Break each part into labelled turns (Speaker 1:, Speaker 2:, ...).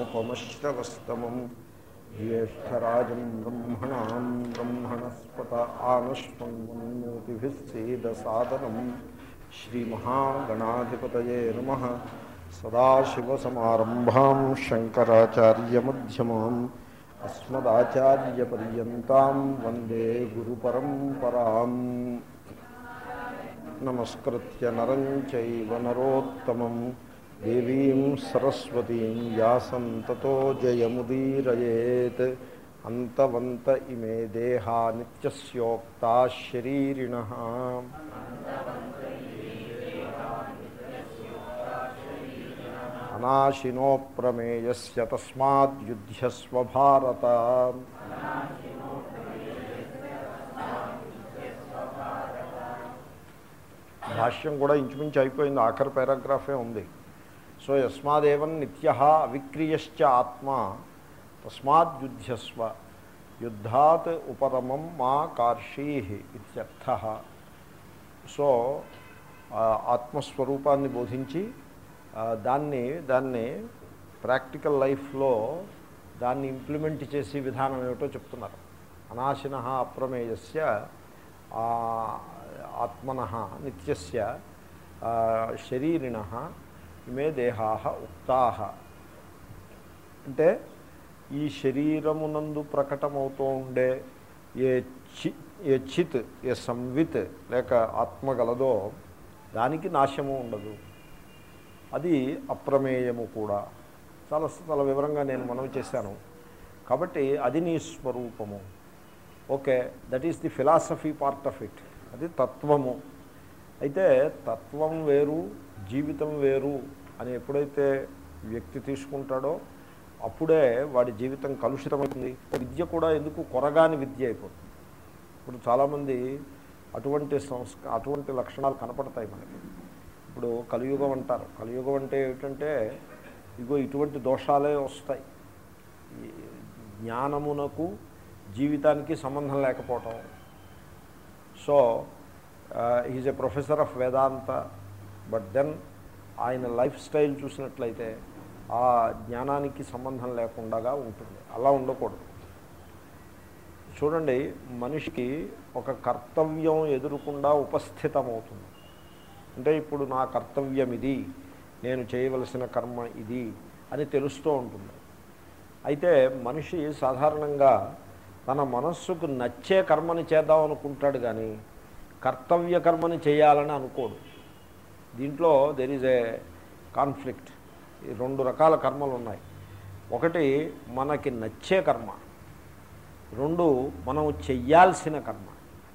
Speaker 1: उपवीतिनमुद्भक्ष्यमोक्षाश्रमश्रवस्तमं ज्येष्ठराजं ब्रह्मणां ब्रह्मणस्पत आनश्वन्मोतिभिः सीदसादनं श्रीमहागणाधिपतये नमः सदाशिवसमारम्भां शङ्कराचार्यमध्यमाम् अस्मदाचार्यपर्यन्तां वन्दे गुरुपरम्पराम् नमस्कृत्य नरं चैव नरोत्तमं देवीं सरस्वतीं व्यासं ततो जयमुदीरयेत् अन्तवन्त इमे देहा नित्यस्योक्ताः शरीरिणः अनाशिनो प्रमेयस्य तस्माद्युध्यस्व भारत భాష్యం కూడా ఇంచుమించు అయిపోయింది ఆఖరి పారాగ్రాఫే ఉంది సో యస్మాదేవం నిత్య అవిక్రియశ్చ ఆత్మ తస్మాద్యుధ్యస్వ యుద్ధాత్ ఉపరమం మా కార్షీ ఇత్యర్థ సో ఆ, ఆత్మస్వరూపాన్ని బోధించి ఆ, దాన్ని దాన్ని ప్రాక్టికల్ లైఫ్లో దాన్ని ఇంప్లిమెంట్ చేసే విధానం ఏమిటో చెప్తున్నారు అనాశిన అప్రమేయస్య ఆ, ఆత్మన నిత్యస్య ఆ, శరీరిణ ఇమే దేహా ఉక్తా అంటే ఈ శరీరమునందు ప్రకటమవుతూ ఉండే ఏ చి ఏ చిత్ ఏ సంవిత్ లేక ఆత్మ గలదో దానికి నాశము ఉండదు అది అప్రమేయము కూడా చాలా చాలా వివరంగా నేను మనవి చేశాను కాబట్టి అది నీ స్వరూపము okay that is the philosophy part of it అది తత్వము అయితే తత్వం వేరు జీవితం వేరు అని ఎప్పుడైతే వ్యక్తి తీసుకుంటాడో అప్పుడే వాడి జీవితం కలుషితమవుతుంది విద్య కూడా ఎందుకు కొరగాని విద్య అయిపోతుంది ఇప్పుడు చాలామంది అటువంటి సంస్క అటువంటి లక్షణాలు కనపడతాయి మనకి ఇప్పుడు కలియుగం అంటారు కలియుగం అంటే ఏమిటంటే ఇగో ఇటువంటి దోషాలే వస్తాయి ఈ జ్ఞానమునకు జీవితానికి సంబంధం లేకపోవటం so is a professor of Vedanta but then ఆయన లైఫ్ స్టైల్ చూసినట్లయితే ఆ జ్ఞానానికి సంబంధం లేకుండా ఉంటుంది అలా ఉండకూడదు చూడండి మనిషికి ఒక కర్తవ్యం ఎదురకుండా ఉపస్థితమవుతుంది అంటే ఇప్పుడు నా కర్తవ్యం ఇది నేను చేయవలసిన కర్మ ఇది అని తెలుస్తూ ఉంటుంది అయితే మనిషి సాధారణంగా తన మనస్సుకు నచ్చే కర్మని చేద్దాం అనుకుంటాడు కానీ కర్తవ్య కర్మని చేయాలని అనుకోడు దీంట్లో దెర్ ఈజ్ ఏ కాన్ఫ్లిక్ట్ ఈ రెండు రకాల కర్మలు ఉన్నాయి ఒకటి మనకి నచ్చే కర్మ రెండు మనం చెయ్యాల్సిన కర్మ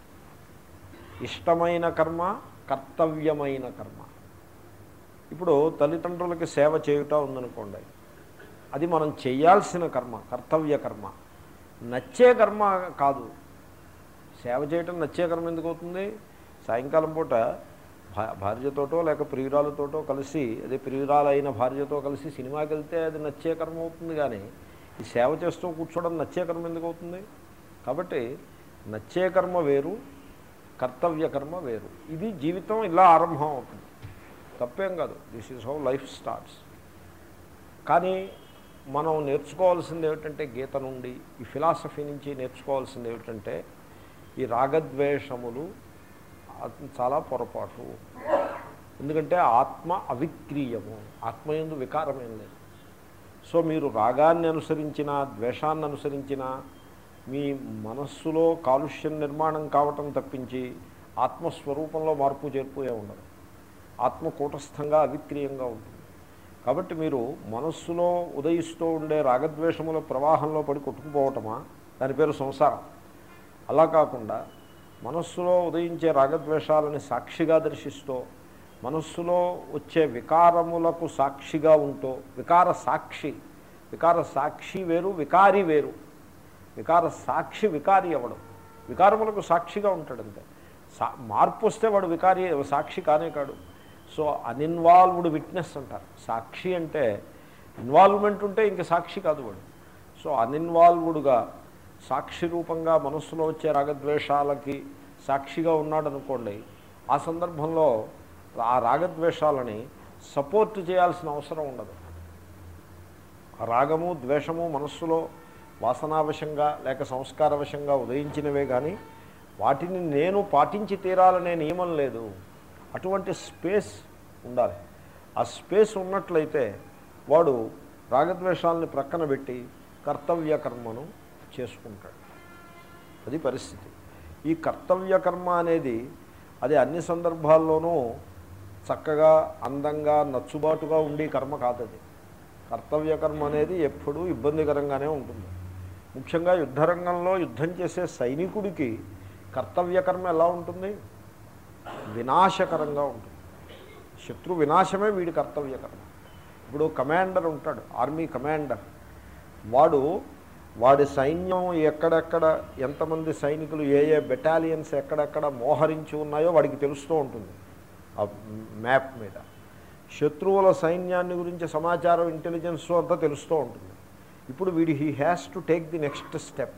Speaker 1: ఇష్టమైన కర్మ కర్తవ్యమైన కర్మ ఇప్పుడు తల్లిదండ్రులకి సేవ చేయుట ఉందనుకోండి అది మనం చేయాల్సిన కర్మ కర్తవ్య కర్మ నచ్చే కర్మ కాదు సేవ చేయటం నచ్చే కర్మ ఎందుకు అవుతుంది సాయంకాలం పూట భా భార్యతోటో లేక ప్రియురాలతోటో కలిసి అదే ప్రియురాలైన భార్యతో కలిసి సినిమాకి వెళ్తే అది నచ్చే కర్మ అవుతుంది కానీ ఈ సేవ చేస్తూ కూర్చోవడం నచ్చే కర్మ ఎందుకు అవుతుంది కాబట్టి నచ్చే కర్మ వేరు కర్తవ్య కర్మ వేరు ఇది జీవితం ఇలా ఆరంభం అవుతుంది తప్పేం కాదు this is how life starts కానీ మనం నేర్చుకోవాల్సింది ఏమిటంటే గీత నుండి ఈ ఫిలాసఫీ నుంచి నేర్చుకోవాల్సింది ఏమిటంటే ఈ రాగద్వేషములు అది చాలా పొరపాటు ఎందుకంటే ఆత్మ అవిక్రీయము ఆత్మయందు వికారమేం లేదు సో మీరు రాగాన్ని అనుసరించిన ద్వేషాన్ని అనుసరించిన మీ మనస్సులో కాలుష్యం నిర్మాణం కావటం తప్పించి ఆత్మస్వరూపంలో మార్పు చేర్పు ఏ ఉండదు ఆత్మ కూటస్థంగా అవిక్రీయంగా ఉంటుంది కాబట్టి మీరు మనస్సులో ఉదయిస్తూ ఉండే రాగద్వేషముల ప్రవాహంలో పడి కొట్టుకుపోవటమా దాని పేరు సంసారం అలా కాకుండా మనస్సులో ఉదయించే రాగద్వేషాలని సాక్షిగా దర్శిస్తూ మనస్సులో వచ్చే వికారములకు సాక్షిగా ఉంటూ వికార సాక్షి వికార సాక్షి వేరు వికారి వేరు వికార సాక్షి వికారి అవ్వడం వికారములకు సాక్షిగా ఉంటాడు అంతే సా మార్పు వస్తే వాడు వికారి సాక్షి కానే కాడు సో అన్ఇన్వాల్వ్డ్ విట్నెస్ అంటారు సాక్షి అంటే ఇన్వాల్వ్మెంట్ ఉంటే ఇంక సాక్షి కాదు వాడు సో అన్ఇన్వాల్వ్డ్గా సాక్షి రూపంగా మనస్సులో వచ్చే రాగద్వేషాలకి సాక్షిగా ఉన్నాడు అనుకోండి ఆ సందర్భంలో ఆ రాగద్వేషాలని సపోర్ట్ చేయాల్సిన అవసరం ఉండదు ఆ రాగము ద్వేషము మనస్సులో వాసనావశంగా లేక సంస్కారవశంగా ఉదయించినవే కానీ వాటిని నేను పాటించి తీరాలనే నియమం లేదు అటువంటి స్పేస్ ఉండాలి ఆ స్పేస్ ఉన్నట్లయితే వాడు రాగద్వేషాలని ప్రక్కన పెట్టి కర్తవ్య కర్మను చేసుకుంటాడు అది పరిస్థితి ఈ కర్తవ్య కర్మ అనేది అది అన్ని సందర్భాల్లోనూ చక్కగా అందంగా నచ్చుబాటుగా ఉండే కర్మ కాదది కర్తవ్య కర్మ అనేది ఎప్పుడూ ఇబ్బందికరంగానే ఉంటుంది ముఖ్యంగా యుద్ధరంగంలో యుద్ధం చేసే సైనికుడికి కర్తవ్య కర్మ ఎలా ఉంటుంది వినాశకరంగా ఉంటుంది శత్రు వినాశమే వీడి కర్తవ్య కర్మ ఇప్పుడు కమాండర్ ఉంటాడు ఆర్మీ కమాండర్ వాడు వాడి సైన్యం ఎక్కడెక్కడ ఎంతమంది సైనికులు ఏ ఏ బెటాలియన్స్ ఎక్కడెక్కడ మోహరించి ఉన్నాయో వాడికి తెలుస్తూ ఉంటుంది ఆ మ్యాప్ మీద శత్రువుల సైన్యాన్ని గురించి సమాచారం ఇంటెలిజెన్స్ అంతా తెలుస్తూ ఉంటుంది ఇప్పుడు వీడి he has to take the next step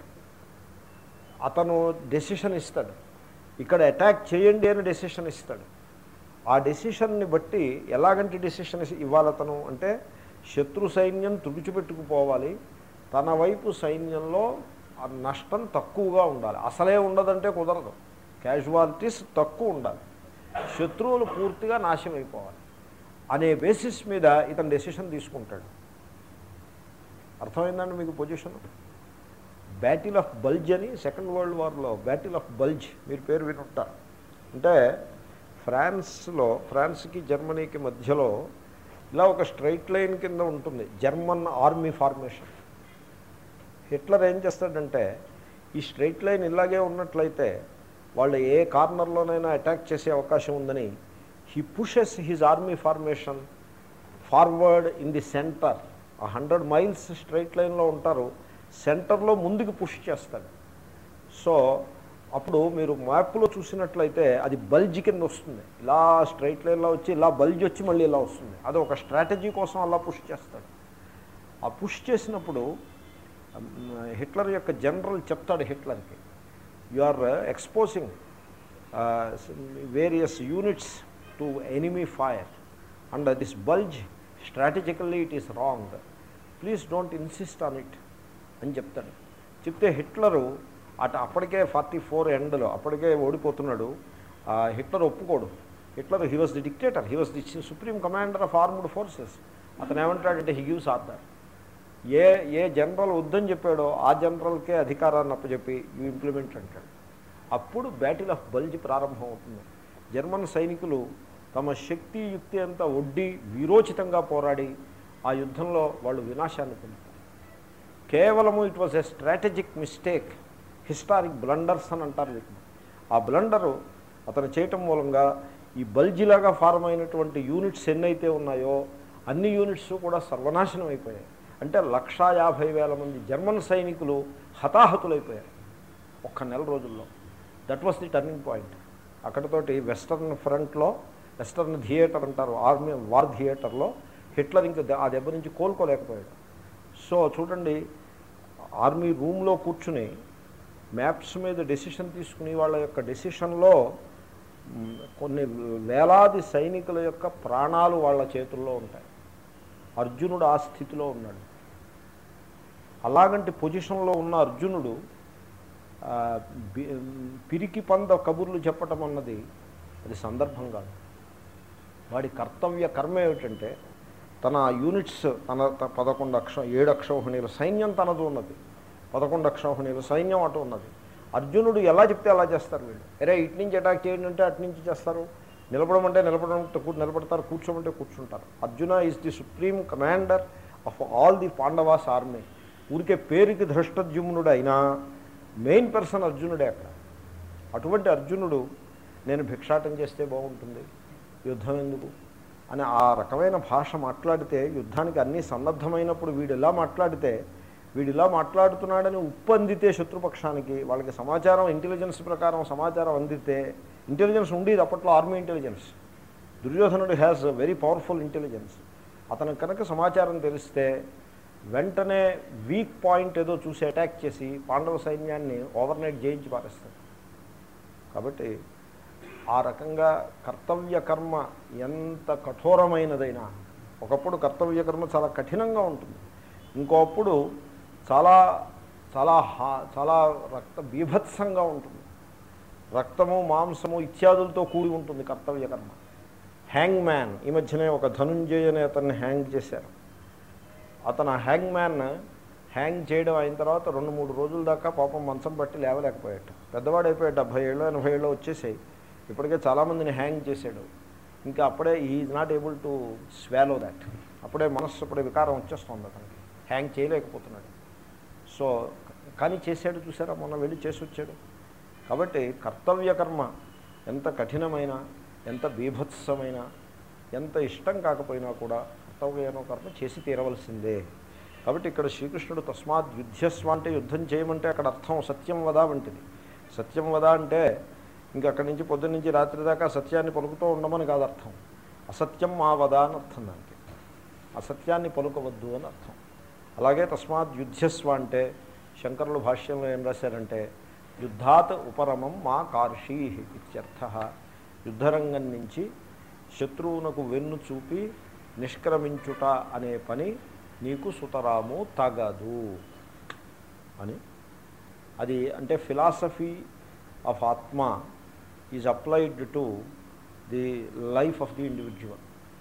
Speaker 1: అతను డెసిషన్ ఇస్తాడు ఇక్కడ అటాక్ చేయండి అని డెసిషన్ ఇస్తాడు ఆ డెసిషన్ని బట్టి ఎలాగంటి డెసిషన్ ఇవ్వాలి అతను అంటే శత్రు సైన్యం తుడిచిపెట్టుకుపోవాలి తన వైపు సైన్యంలో ఆ నష్టం తక్కువగా ఉండాలి అసలే ఉండదంటే కుదరదు క్యాజువాలిటీస్ తక్కువ ఉండాలి శత్రువులు పూర్తిగా నాశనం అయిపోవాలి అనే బేసిస్ మీద ఇతను డెసిషన్ తీసుకుంటాడు అర్థమైందండి మీకు పొజిషన్ బ్యాటిల్ ఆఫ్ బల్జ్ అని సెకండ్ వరల్డ్ వార్లో బ్యాటిల్ ఆఫ్ బల్జ్ మీరు పేరు వినుంటారు అంటే ఫ్రాన్స్లో ఫ్రాన్స్కి జర్మనీకి మధ్యలో ఇలా ఒక స్ట్రైట్ లైన్ కింద ఉంటుంది జర్మన్ ఆర్మీ ఫార్మేషన్ హిట్లర్ ఏం చేస్తాడంటే ఈ స్ట్రైట్ లైన్ ఇలాగే ఉన్నట్లయితే వాళ్ళు ఏ కార్నర్లోనైనా అటాక్ చేసే అవకాశం ఉందని he pushes his army formation forward in the centre a hundred miles straight లైన్లో ఉంటారు సెంటర్లో ముందుకు పుష్ చేస్తాడు సో అప్పుడు మీరు మ్యాప్లో చూసినట్లయితే అది బల్జ్ కింద వస్తుంది ఇలా స్ట్రైట్ లైన్లో వచ్చి ఇలా బల్జ్ వచ్చి మళ్ళీ ఇలా వస్తుంది అది ఒక స్ట్రాటజీ కోసం అలా పుష్ చేస్తాడు ఆ పుష్ చేసినప్పుడు హిట్లర్ యొక్క జనరల్ చెప్తాడు హిట్లర్కి you are exposing various units to enemy fire and this bulge strategically it is wrong please don't insist on it అని చెప్తాడు చెప్తే హిట్లరు అటు అప్పటికే ఫార్టీ ఫోర్ ఎండ్లో అప్పటికే ఓడిపోతున్నాడు హిట్లర్ ఒప్పుకోడు Hitler he was the dictator he was the supreme commander of armed forces అతను ఏమంటాడంటే హీ గివ్స్ ఆర్డర్ ఏ ఏ జనరల్ వద్దని చెప్పాడో ఆ జనరల్కే అధికారాన్ని అప్పచెప్పి యూ ఇంప్లిమెంట్ అంటాడు అప్పుడు బ్యాటిల్ ఆఫ్ బల్జ్ ప్రారంభం అవుతుంది జర్మన్ సైనికులు తమ శక్తి యుక్తి అంతా ఒడ్డి వీరోచితంగా పోరాడి ఆ యుద్ధంలో వాళ్ళు వినాశాన్ని పొందుతారు కేవలము it was a strategic mistake historic blunders అని అంటారు వీటిని ఆ బ్లండరు అతను చేయటం మూలంగా ఈ బల్జిలాగా ఫార్మ్ అయినటువంటి యూనిట్స్ ఎన్నైతే ఉన్నాయో అన్ని యూనిట్స్ కూడా సర్వనాశనం అయిపోయాయి అంటే లక్షా యాభై వేల మంది జర్మన్ సైనికులు హతాహతులైపోయారు ఒక్క నెల రోజుల్లో that was the turning point అక్కడతోటి వెస్టర్న్ ఫ్రంట్లో వెస్టర్న్ థియేటర్ అంటారు ఆర్మీ వార్ థియేటర్లో హిట్లర్ ఇంకా ఆ దెబ్బ నుంచి కోలుకోలేకపోయాడు సో చూడండి ఆర్మీ రూమ్లో కూర్చుని మ్యాప్స్ మీద డెసిషన్ తీసుకుని వాళ్ళ యొక్క డెసిషన్లో మ్, కొన్ని వేలాది సైనికుల యొక్క ప్రాణాలు వాళ్ళ చేతుల్లో ఉంటాయి అర్జునుడు ఆ స్థితిలో ఉన్నాడు అలాగంటి పొజిషన్లో ఉన్న అర్జునుడు ఆ, బి- పిరికి పంద కబుర్లు చెప్పటం అన్నది అది సందర్భం కాదు వాడి కర్తవ్య కర్మ ఏమిటంటే తన యూనిట్స్ తన త- పదకొండు అక్ష ఏడు అక్షౌహిణీల సైన్యం తనది ఉన్నది పదకొండు అక్షౌహిణీల సైన్యం అటు ఉన్నది అర్జునుడు ఎలా చెప్తే అలా చేస్తారు వీళ్ళు అరే ఇటు నుంచి అటాక్ చేయండి అంటే అటు నుంచి చేస్తారు నిలబడమంటే నిలబడడం కూ- నిలబడతారు కూర్చోమంటే కూర్చుంటారు Arjuna is the supreme commander of all the Pandavas army ఊరికే పేరుకి ధృష్టద్యుమ్నుడు అయినా మెయిన్ పర్సన్ అర్జునుడే అక్కడ అటువంటి అర్జునుడు నేను భిక్షాటం చేస్తే బాగుంటుంది యుద్ధం ఎందుకు అని ఆ రకమైన భాష మాట్లాడితే యుద్ధానికి అన్నీ సన్నద్ధమైనప్పుడు వీడు ఇలా మాట్లాడితే వీడు ఇలా మాట్లాడుతున్నాడని ఉప్పందితే శత్రుపక్షానికి వాళ్ళకి సమాచారం ఇంటెలిజెన్స్ ప్రకారం సమాచారం అందితే ఇంటెలిజెన్స్ ఉండేది అప్పట్లో ఆర్మీ ఇంటెలిజెన్స్ దుర్యోధనుడు హ్యాస్ వెరీ పవర్ఫుల్ ఇంటెలిజెన్స్ అతనికి కనుక సమాచారం తెలిస్తే వెంటనే వీక్ పాయింట్ ఏదో చూసి అటాక్ చేసి పాండవ సైన్యాన్ని ఓవర్నైట్ జయించి పారేస్తాడు కాబట్టి ఆ రకంగా కర్తవ్య కర్మ ఎంత కఠోరమైనదైనా ఒకప్పుడు కర్తవ్య కర్మ చాలా కఠినంగా ఉంటుంది ఇంకోప్పుడు చాలా చాలా హా చాలా రక్త బీభత్సంగా ఉంటుంది రక్తము మాంసము ఇత్యాదులతో కూడి ఉంటుంది కర్తవ్య కర్మ హ్యాంగ్ మ్యాన్ ఈ మధ్యనే ఒక ధనుంజయ అనే అతన్ని హ్యాంగ్ చేశారు అతను ఆ హ్యాంగ్ మ్యాన్ హ్యాంగ్ చేయడం అయిన తర్వాత రెండు మూడు రోజుల దాకా పాపం మంచం పట్టి లేవలేకపోయాడు పెద్దవాడు అయిపోయాడు డెబ్భై ఏళ్ళు ఎనభై ఏళ్ళు వచ్చేసాయి ఇప్పటికే చాలామందిని హ్యాంగ్ చేశాడు ఇంకా అప్పుడే is not able to swallow that అప్పుడే మనస్సు అప్పుడే వికారం వచ్చేస్తుంది అతనికి హ్యాంగ్ చేయలేకపోతున్నాడు సో కానీ చేశాడు చూసారా మొన్న వెళ్ళి చేసి వచ్చాడు కాబట్టి కర్తవ్య కర్మ ఎంత కఠినమైన ఎంత బీభత్సమైన ఎంత ఇష్టం కాకపోయినా కూడా కర్తవ్యనో కర్మ చేసి తీరవలసిందే కాబట్టి ఇక్కడ శ్రీకృష్ణుడు తస్మాత్ యుద్ధస్వ అంటే యుద్ధం చేయమంటే అక్కడ అర్థం సత్యం వద వంటిది సత్యం వద అంటే ఇంకా అక్కడి నుంచి పొద్దున్న నుంచి రాత్రి దాకా సత్యాన్ని పలుకుతూ ఉండమని కాదు అర్థం అసత్యం మా వద అని అర్థం దానికి అసత్యాన్ని పలుకవద్దు అని అర్థం అలాగే తస్మాత్ యుద్ధస్వ అంటే శంకరులు భాష్యంలో ఏం రాశారంటే యుద్ధాత్ ఉపరమం మా కార్షీ ఇత్యర్థ యుద్ధరంగం నుంచి శత్రువునకు వెన్ను చూపి నిష్క్రమించుట అనే పని నీకు సుతరాము తగదు అని అది అంటే philosophy of atma is applied to the life of the individual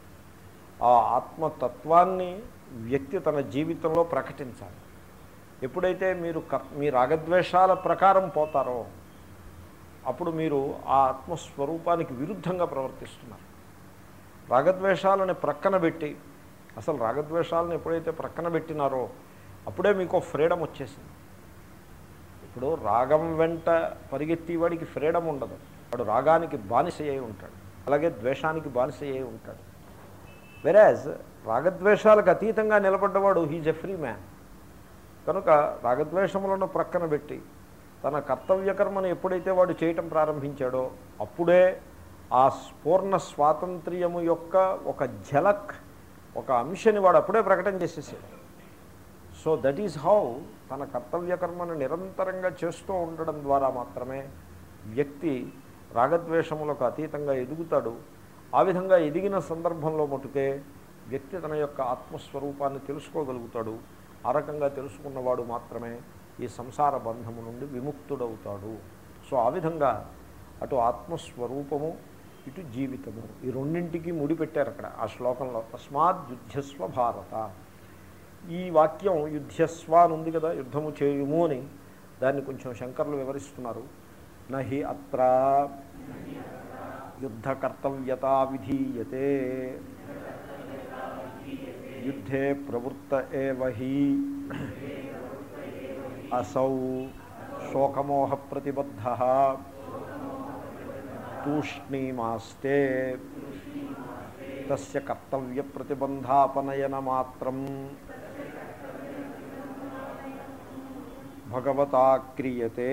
Speaker 1: ఆ ఆత్మతత్వాన్ని వ్యక్తి తన జీవితంలో ప్రకటించాలి ఎప్పుడైతే మీరు కర్ మీ రాగద్వేషాల ప్రకారం పోతారో అప్పుడు మీరు ఆ ఆత్మస్వరూపానికి విరుద్ధంగా ప్రవర్తిస్తున్నారు రాగద్వేషాలని ప్రక్కన పెట్టి అసలు రాగద్వేషాలను ఎప్పుడైతే ప్రక్కన పెట్టినారో అప్పుడే మీకు ఫ్రీడమ్ వచ్చేసింది ఇప్పుడు రాగం వెంట పరిగెత్తి వాడికి ఫ్రీడమ్ ఉండదు వాడు రాగానికి బానిస అయి ఉంటాడు అలాగే ద్వేషానికి బానిస అయి ఉంటాడు వెరాజ్ రాగద్వేషాలకు అతీతంగా నిలబడ్డవాడు హీజ్ ఎ ఫ్రీ మ్యాన్ కనుక రాగద్వేషములను ప్రక్కన పెట్టి తన కర్తవ్య కర్మను ఎప్పుడైతే వాడు చేయటం ప్రారంభించాడో అప్పుడే ఆ పూర్ణ స్వాతంత్ర్యము యొక్క ఒక ఝలక్ ఒక అంశని వాడు అప్పుడే ప్రకటన చేసేసాడు సో దట్ ఈజ్ హౌ తన కర్తవ్య కర్మను నిరంతరంగా చేస్తూ ఉండడం ద్వారా మాత్రమే వ్యక్తి రాగద్వేషములకు అతీతంగా ఎదుగుతాడు ఆ విధంగా ఎదిగిన సందర్భంలో మటుకే వ్యక్తి తన యొక్క ఆత్మస్వరూపాన్ని తెలుసుకోగలుగుతాడు ఆ రకంగా తెలుసుకున్నవాడు మాత్రమే ఈ సంసార బంధము నుండి విముక్తుడవుతాడు సో ఆ విధంగా అటు ఆత్మస్వరూపము ఇటు జీవితము ఈ రెండింటికి ముడిపెట్టారు అక్కడ ఆ శ్లోకంలో తస్మాత్ యుద్ధస్వ భారత ఈ వాక్యం యుద్ధస్వ అని ఉంది కదా యుద్ధము చేయుము అని దాన్ని కొంచెం శంకర్లు వివరిస్తున్నారు నహి అత్ర యుద్ధ కర్తవ్యత విధీయతే యుద్ధే ప్రవృత్త ఏవహి అసౌ శోకమోహ ప్రతిబద్ధ తూష్ణీమాస్తే తస్య కర్తవ్య ప్రతిబంధాపనయన మాత్రం భగవతా క్రియతే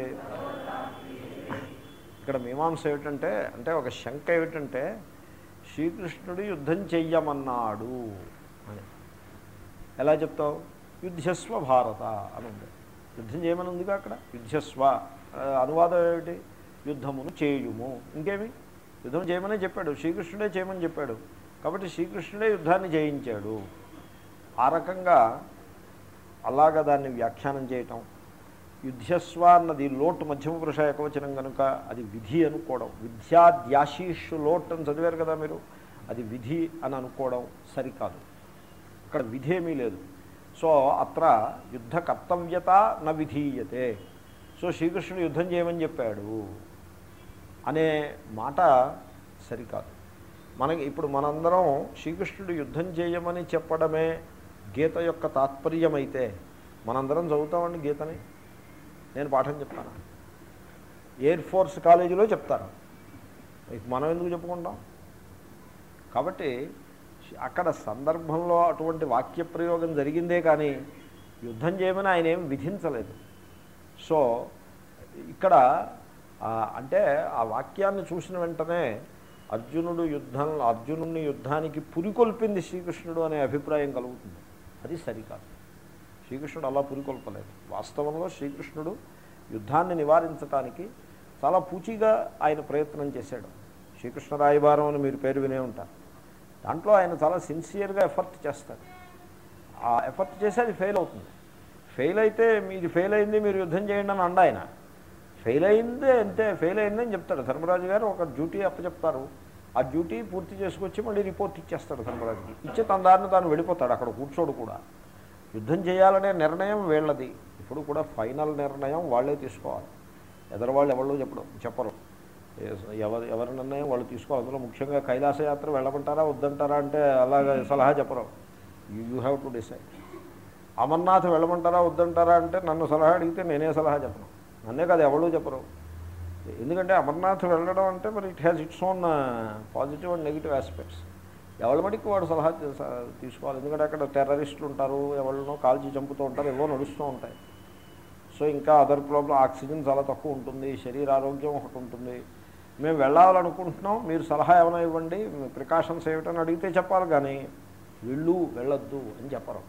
Speaker 1: ఇక్కడ మీమాంస ఏమిటంటే అంటే ఒక శంక ఏమిటంటే శ్రీకృష్ణుడు యుద్ధం చెయ్యమన్నాడు అని ఎలా చెప్తావు యుద్ధస్వ భారత అని ఉంది యుద్ధం చేయమని ఉందిగా అక్కడ యుద్ధస్వ ఆ, అనువాదం ఏమిటి యుద్ధమును చేయుము ఇంకేమి యుద్ధం చేయమనే చెప్పాడు శ్రీకృష్ణుడే చేయమని చెప్పాడు కాబట్టి శ్రీకృష్ణుడే యుద్ధాన్ని జయించాడు ఆ రకంగా అలాగా దాన్ని వ్యాఖ్యానం చేయటం యుద్ధస్వ అన్నది లోటు మధ్యమ పురుష ఏకవచనం కనుక అది విధి అనుకోవడం విద్యాద్యాశీషు లోట్ అని చదివారు కదా మీరు అది విధి అని అనుకోవడం సరికాదు ఇక్కడ విధి ఏమీ లేదు సో అత్ర యుద్ధ కర్తవ్యత న విధీయతే సో శ్రీకృష్ణుడు యుద్ధం చేయమని చెప్పాడు అనే మాట సరికాదు మనకి ఇప్పుడు మనందరం శ్రీకృష్ణుడు యుద్ధం చేయమని చెప్పడమే గీత యొక్క తాత్పర్యమైతే మనందరం చదువుతామండి గీతని నేను పాఠం చెప్తాను ఎయిర్ ఫోర్స్ కాలేజీలో చెప్తాను ఇక మనం ఎందుకు చెప్పుకుంటాం కాబట్టి అక్కడ సందర్భంలో అటువంటి వాక్య ప్రయోగం జరిగిందే కానీ యుద్ధం చేయమని ఆయన ఏం విధించలేదు సో ఇక్కడ ఆ, అంటే ఆ వాక్యాన్ని చూసిన వెంటనే అర్జునుడు యుద్ధం అర్జునుడిని యుద్ధానికి పురికొల్పింది శ్రీకృష్ణుడు అనే అభిప్రాయం కలుగుతుంది అది సరికాదు శ్రీకృష్ణుడు అలా పురికొల్పలేదు వాస్తవంలో శ్రీకృష్ణుడు యుద్ధాన్ని నివారించడానికి చాలా పూచిగా ఆయన ప్రయత్నం చేశాడు శ్రీకృష్ణ రాయబారం అని మీరు పేరు వినే ఉంటారు దాంట్లో ఆయన చాలా సిన్సియర్గా ఎఫర్ట్ చేస్తాడు ఆ ఎఫర్ట్ చేసి అది ఫెయిల్ అవుతుంది ఫెయిల్ అయితే మీది ఫెయిల్ అయింది మీరు యుద్ధం చేయండి అని అండ ఆయన ఫెయిల్ అయిందే అంతే ఫెయిల్ అయిందని చెప్తాడు ధర్మరాజు గారు ఒక డ్యూటీ అప్పచెప్తారు ఆ డ్యూటీ పూర్తి చేసుకొచ్చి మళ్ళీ రిపోర్ట్ ఇచ్చేస్తాడు ధర్మరాజుకి ఇచ్చే తన దారిని తాను వెళ్ళిపోతాడు అక్కడ కూర్చోడు కూడా యుద్ధం చేయాలనే నిర్ణయం వీళ్ళది ఇప్పుడు కూడా ఫైనల్ నిర్ణయం వాళ్ళే తీసుకోవాలి ఎదరవాళ్ళు ఎవరు చెప్పడం చెప్పరు ఎవరు ఎవరి నిర్ణయం వాళ్ళు తీసుకోవాలి అందులో ముఖ్యంగా కైలాసయాత్ర వెళ్ళమంటారా వద్దంటారా అంటే అలాగ సలహా చెప్పరు you have to decide Amarnath వెళ్ళమంటారా వద్దంటారా అంటే నన్ను సలహా అడిగితే నేనే సలహా చెప్పను నన్నే కాదు ఎవరు చెప్పరు ఎందుకంటే అమర్నాథ్ వెళ్ళడం అంటే మరి it has its own positive and negative aspects ఎవరి మటుకు వాడు సలహా తీ- తీసుకోవాలి ఎందుకంటే అక్కడ టెర్రరిస్టులు ఉంటారు ఎవరినో కాల్చి చంపుతూ ఉంటారు ఏవో నడుస్తూ ఉంటాయి సో ఇంకా అదర్ ప్రాబ్లం ఆక్సిజన్ చాలా తక్కువ ఉంటుంది శరీర ఆరోగ్యం ఒకటి ఉంటుంది మేము వెళ్ళాలనుకుంటున్నాం మీరు సలహా ఏమైనా ఇవ్వండి ప్రికాషన్స్ ఏమిటని అడిగితే చెప్పాలి కానీ వెళ్ళు వెళ్ళొద్దు అని చెప్పరు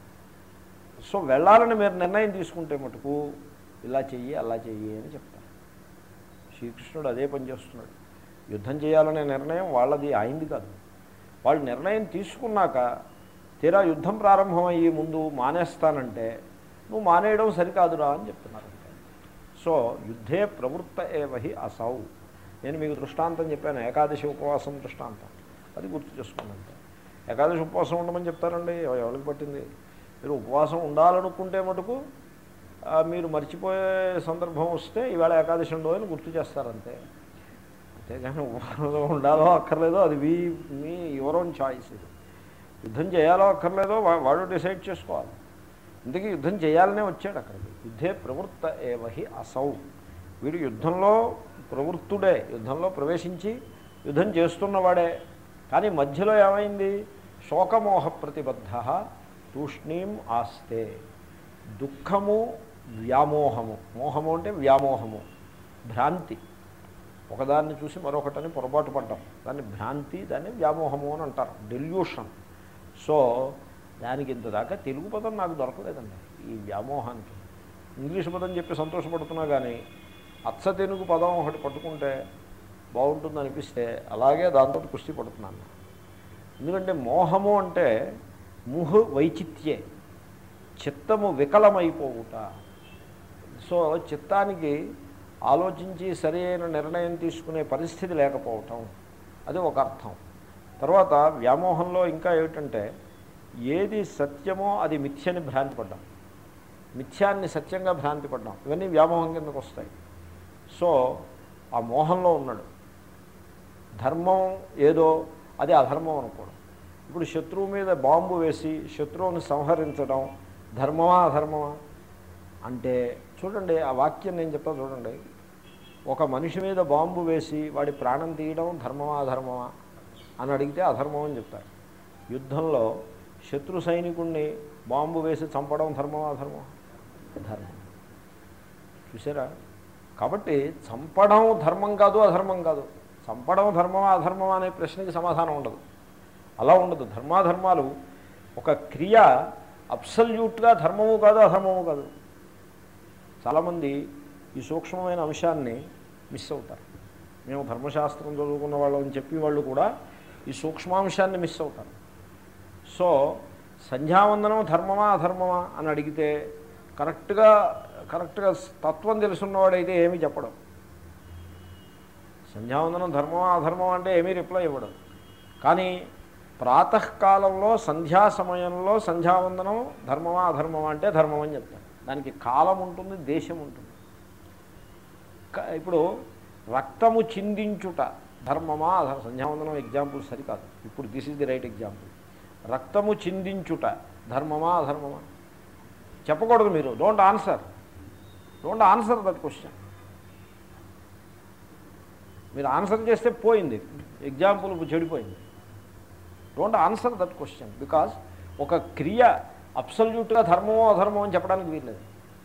Speaker 1: సో వెళ్ళాలని మీరు నిర్ణయం తీసుకుంటే మటుకు ఇలా చెయ్యి అలా చెయ్యి అని చెప్తారు శ్రీకృష్ణుడు అదే పని చేస్తున్నాడు యుద్ధం చేయాలనే నిర్ణయం వాళ్ళది అయింది కాదు వాళ్ళు నిర్ణయం తీసుకున్నాక తీరా యుద్ధం ప్రారంభమయ్యే ముందు మానేస్తానంటే నువ్వు మానేయడం సరికాదురా అని చెప్తున్నారు సో యుద్ధే ప్రవృత్త ఏవహి అసౌ నేను మీకు దృష్టాంతం చెప్పాను ఏకాదశి ఉపవాసం దృష్టాంతం అది గుర్తు చేసుకోండి ఏకాదశి ఉపవాసం ఉండమని చెప్తారండి ఎవ- ఎవరికి పట్టింది మీరు ఉపవాసం ఉండాలనుకుంటే మటుకు ఆ, మీరు మర్చిపోయే సందర్భం వస్తే ఈవేళ ఏకాదశి ఉండవు అని గుర్తు చేస్తారంతే అంతేగాని ఉపవాసం ఉండాలో అక్కర్లేదో అది మీ మీ యువర్ ఓన్ చాయిస్ ఇది యుద్ధం చేయాలో అక్కర్లేదో వా- వాడు డిసైడ్ చేసుకోవాలి ఇంతకీ యుద్ధం చేయాలనే వచ్చాడు అక్కడికి యుద్ధే ప్రవృత్త ఏవహి అసౌ వీడు యుద్ధంలో ప్రవృత్తుడే యుద్ధంలో ప్రవేశించి యుద్ధం చేస్తున్నవాడే కానీ మధ్యలో ఏమైంది శోకమోహ ప్రతిబద్ధ తూష్ణీం ఆస్తే దుఃఖము వ్యామోహము మోహము అంటే వ్యామోహము భ్రాంతి ఒకదాన్ని చూసి మరొకటని పొరపాటు పడ్డాం దాన్ని భ్రాంతి దాన్ని వ్యామోహము అని అంటారు డెల్యూషన్ సో దానికి ఇంత దాకా తెలుగు పదం నాకు దొరకలేదండి ఈ వ్యామోహానికి ఇంగ్లీష్ పదం చెప్పి సంతోషపడుతున్నా కానీ అచ్చ తెలుగు పదం ఒకటి పట్టుకుంటే బాగుంటుంది అనిపిస్తే అలాగే దాంతో కుస్తీ పడుతున్నాను ఎందుకంటే మోహము అంటే ముహు వైచిత్యే చిత్తము వికలమైపోవుట సో చిత్తానికి ఆలోచించి సరి అయిన నిర్ణయం తీసుకునే పరిస్థితి లేకపోవటం అది ఒక అర్థం తర్వాత వ్యామోహంలో ఇంకా ఏమిటంటే ఏది సత్యమో అది మిథ్యని భ్రాంతి పడ్డాం మిథ్యాన్ని సత్యంగా భ్రాంతి పడ్డాం ఇవన్నీ వ్యామోహం కిందకు వస్తాయి సో ఆ మోహంలో ఉన్నాడు ధర్మం ఏదో అది అధర్మం అనుకోవడం ఇప్పుడు శత్రువు మీద బాంబు వేసి శత్రువుని సంహరించడం ధర్మమా అధర్మమా అంటే చూడండి ఆ వాక్యం నేను చెప్తా చూడండి ఒక మనిషి మీద బాంబు వేసి వాడి ప్రాణం తీయడం ధర్మమా అధర్మమా అని అడిగితే అధర్మం అని చెప్తారు యుద్ధంలో శత్రు సైనికుణ్ణి బాంబు వేసి చంపడం ధర్మమా అధర్మమా ధర్మం చూసారా కాబట్టి చంపడం ధర్మం కాదు అధర్మం కాదు చంపడం ధర్మమా అధర్మమా అనే ప్రశ్నకి సమాధానం ఉండదు అలా ఉండదు ధర్మాధర్మాలు ఒక క్రియ అబ్సల్యూట్గా ధర్మము కాదు అధర్మము కాదు చాలామంది ఈ సూక్ష్మమైన అంశాన్ని మిస్ అవుతారు మేము ధర్మశాస్త్రం చదువుకున్న వాళ్ళని చెప్పి వాళ్ళు కూడా ఈ సూక్ష్మాంశాన్ని మిస్ అవుతారు సో సంధ్యావందనం ధర్మమా అధర్మమా అని అడిగితే కరెక్ట్గా కరెక్ట్గా తత్వం తెలుసున్నవాడైతే ఏమీ చెప్పడం సంధ్యావందనం ధర్మమా అధర్మమా అంటే ఏమీ రిప్లై ఇవ్వడం కానీ ప్రాతకాలంలో సంధ్యా సమయంలో సంధ్యావందనం ధర్మమా అధర్మమా అంటే ధర్మం అని చెప్తారు దానికి కాలం ఉంటుంది దేశం ఉంటుంది క- ఇప్పుడు రక్తము చిందించుట ధర్మమా అధ సంధ్యావందనం ఎగ్జాంపుల్ సరికాదు ఇప్పుడు this is the right example రక్తము చిందించుట ధర్మమా అధర్మమా చెప్పకూడదు మీరు don't answer don't answer that question మీరు ఆన్సర్ చేస్తే పోయింది ఎగ్జాంపుల్ చెడిపోయింది don't answer that question because ఒక క్రియ అబ్సల్యూట్గా ధర్మమో అధర్మమో అని చెప్పడానికి వీల్లేదు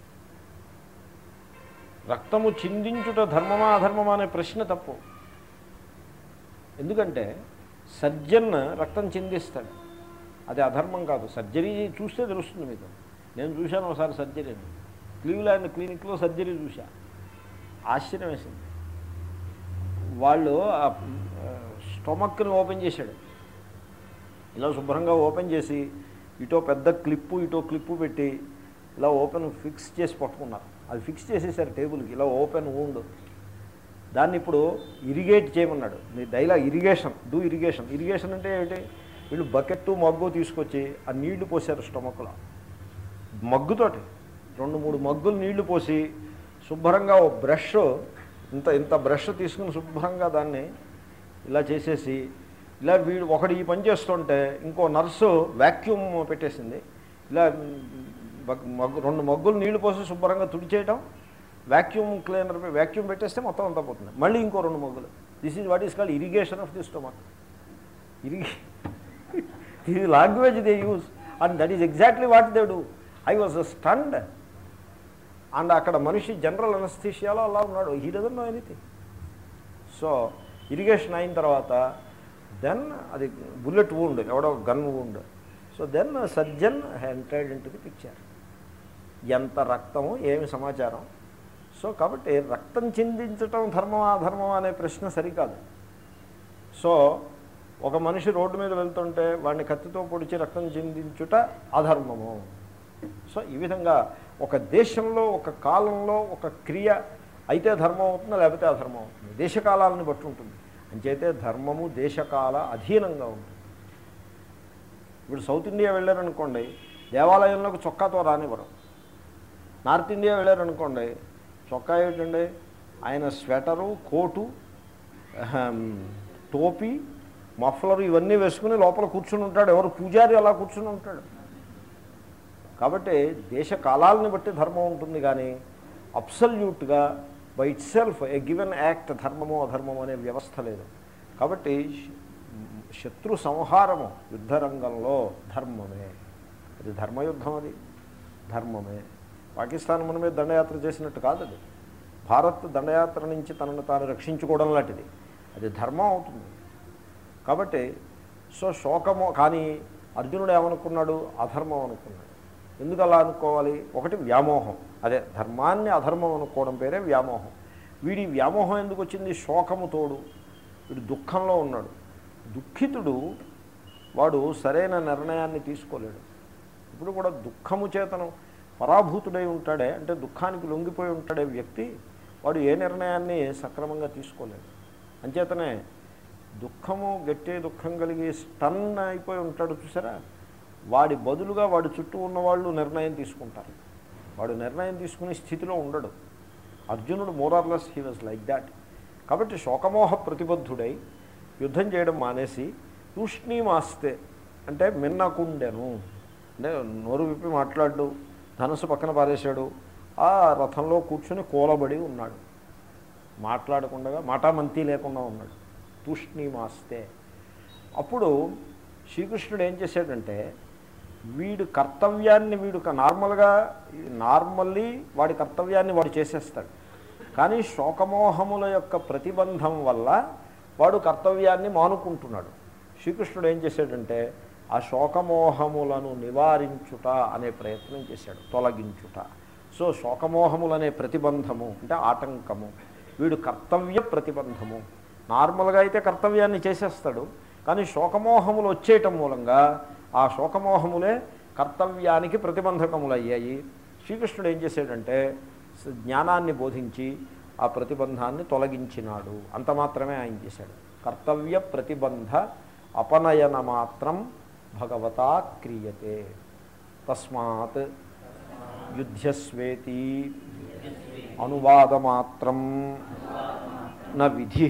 Speaker 1: రక్తము చిందించుట ధర్మమా అధర్మమా అనే ప్రశ్న తప్పు ఎందుకంటే సర్జన్ రక్తం చిందిస్తాడు అది అధర్మం కాదు సర్జరీ చూస్తే తెలుస్తుంది మీకు నేను చూశాను ఒకసారి సర్జరీని క్లీవ్లాండ్ క్లినిక్లో సర్జరీ చూశా ఆశ్చర్యం వేసింది వాళ్ళు ఆ స్టొమక్ని ఓపెన్ చేశాడు ఇలా శుభ్రంగా ఓపెన్ చేసి ఇటో పెద్ద క్లిప్పు ఇటో క్లిప్పు పెట్టి ఇలా ఓపెన్ ఫిక్స్ చేసి పట్టుకున్నారు అది ఫిక్స్ చేసేసారు టేబుల్కి ఇలా ఓపెన్ ఊండు దాన్ని ఇప్పుడు ఇరిగేట్ చేయమన్నాడు నీ dialogue irrigation do irrigation irrigation అంటే ఏంటి వీళ్ళు బకెట్ మగ్గు తీసుకొచ్చి ఆ నీళ్లు పోసారు స్టమక్లో మగ్గుతోటి రెండు మూడు మగ్గులు నీళ్లు పోసి శుభ్రంగా ఓ బ్రష్ ఇంత ఇంత బ్రష్ తీసుకుని శుభ్రంగా దాన్ని ఇలా చేసేసి ఇలా వీడు ఒకడు ఈ పని చేస్తుంటే ఇంకో నర్సు వ్యాక్యూమ్ పెట్టేసింది ఇలా బగ్- మగ్గు రెండు మగ్గులు నీళ్లు పోసి శుభ్రంగా తుడిచేయటం వ్యాక్యూమ్ క్లీనర్ వ్యాక్యూమ్ పెట్టేస్తే మొత్తం అంతా పోతుంది మళ్ళీ ఇంకో రెండు మగ్గులు this is what is called irrigation of the stomach ఇరిగే ఇది language they use and that is exactly what they do I was stunned and అక్కడ మనిషి జనరల్ అనస్థీషియాలో అలా ఉన్నాడు he doesn't know anything so irrigation అయిన తర్వాత దెన్ అది బుల్లెట్ వూండ్ ఎవడో gun wound so then surgeon entered into the picture ఎంత రక్తము ఏమి సమాచారం సో కాబట్టి రక్తం చిందించటం ధర్మమా అధర్మమా అనే ప్రశ్న సరికాదు సో ఒక మనిషి రోడ్డు మీద వెళ్తుంటే వాడిని కత్తితో పొడిచి రక్తం చిందించుట అధర్మము సో ఈ విధంగా ఒక దేశంలో ఒక కాలంలో ఒక క్రియ అయితే ధర్మం అవుతుందా లేకపోతే అధర్మం అవుతుంది దేశకాలాలను బట్టి ఉంటుంది అంచేతే ధర్మము దేశకాల అధీనంగా ఉంటుంది ఇప్పుడు సౌత్ ఇండియా వెళ్ళారనుకోండి దేవాలయంలోకి చొక్కాతో రానివ్వరు నార్త్ ఇండియా వెళ్ళారనుకోండి చొక్కా ఏమిటండి ఆయన స్వెటరు కోటు అహం, టోపీ మఫ్లరు ఇవన్నీ వేసుకుని లోపల కూర్చుని ఉంటాడు ఎవరు పూజారి అలా కూర్చుని ఉంటాడు కాబట్టి దేశ కాలాలని బట్టి ధర్మం ఉంటుంది కానీ అబ్సల్యూట్గా by itself a given act ధర్మము అధర్మము అనే వ్యవస్థ లేదు కాబట్టి శ- శత్రు సంహారము యుద్ధరంగంలో ధర్మమే అది ధర్మయుద్ధం అది ధర్మమే పాకిస్తాన్ మన మీద దండయాత్ర చేసినట్టు కాదు అది భారత్ దండయాత్ర నుంచి తనను తాను రక్షించుకోవడం లాంటిది అది ధర్మం అవుతుంది కాబట్టి సో శోకము కానీ అర్జునుడు ఏమనుకున్నాడు అధర్మం అనుకున్నాడు ఎందుకు అలా అనుకోవాలి ఒకటి వ్యామోహం అదే ధర్మాన్ని అధర్మం అనుకోవడం పేరే వ్యామోహం వీడి వ్యామోహం ఎందుకు వచ్చింది శోకము తోడు వీడు దుఃఖంలో ఉన్నాడు దుఃఖితుడు వాడు సరైన నిర్ణయాన్ని తీసుకోలేడు ఇప్పుడు కూడా దుఃఖము చేతను పరాభూతుడై ఉంటాడే అంటే దుఃఖానికి లొంగిపోయి ఉంటాడే వ్యక్తి వాడు ఏ నిర్ణయాన్ని సక్రమంగా తీసుకోలేడు అంచేతనే దుఃఖము గట్టి దుఃఖం కలిగి స్టన్ అయిపోయి ఉంటాడు చూసారా వాడి బదులుగా వాడి చుట్టూ ఉన్నవాళ్ళు నిర్ణయం తీసుకుంటారు వాడు నిర్ణయం తీసుకునే స్థితిలో ఉండడు అర్జునుడు మోరార్లెస్ హీ వాజ్ లైక్ దాట్ కాబట్టి శోకమోహ ప్రతిబద్ధుడై యుద్ధం చేయడం మానేసి తూష్ణీమాస్తే అంటే మిన్నకుండెను అంటే నోరు విప్పి మాట్లాడు ధనుసు పక్కన పారేశాడు ఆ రథంలో కూర్చుని కూలబడి ఉన్నాడు మాట్లాడకుండా మాటామంతి లేకుండా ఉన్నాడు తూష్ణీమాస్తే అప్పుడు శ్రీకృష్ణుడు ఏం చేశాడంటే వీడు కర్తవ్యాన్ని వీడు క- నార్మల్గా నార్మల్లీ వాడి కర్తవ్యాన్ని వాడు చేసేస్తాడు కానీ శోకమోహముల యొక్క ప్రతిబంధం వల్ల వాడు కర్తవ్యాన్ని మానుకుంటున్నాడు శ్రీకృష్ణుడు ఏం చేశాడంటే ఆ శోకమోహములను నివారించుట అనే ప్రయత్నం చేశాడు తొలగించుట సో శోకమోహములనే ప్రతిబంధము అంటే ఆటంకము వీడు కర్తవ్య ప్రతిబంధము నార్మల్గా అయితే కర్తవ్యాన్ని చేసేస్తాడు కానీ శోకమోహములు వచ్చేయటం మూలంగా ఆ శోకమోహములే కర్తవ్యానికి ప్రతిబంధకములు అయ్యాయి శ్రీకృష్ణుడు ఏం చేశాడంటే స- జ్ఞానాన్ని బోధించి ఆ ప్రతిబంధాన్ని తొలగించినాడు అంత మాత్రమే ఆయన చేశాడు కర్తవ్య ప్రతిబంధ అపనయన మాత్రం భగవతా క్రియతే తస్మాత్ యుద్ధస్వేతి అనువాదమాత్రం నా విధి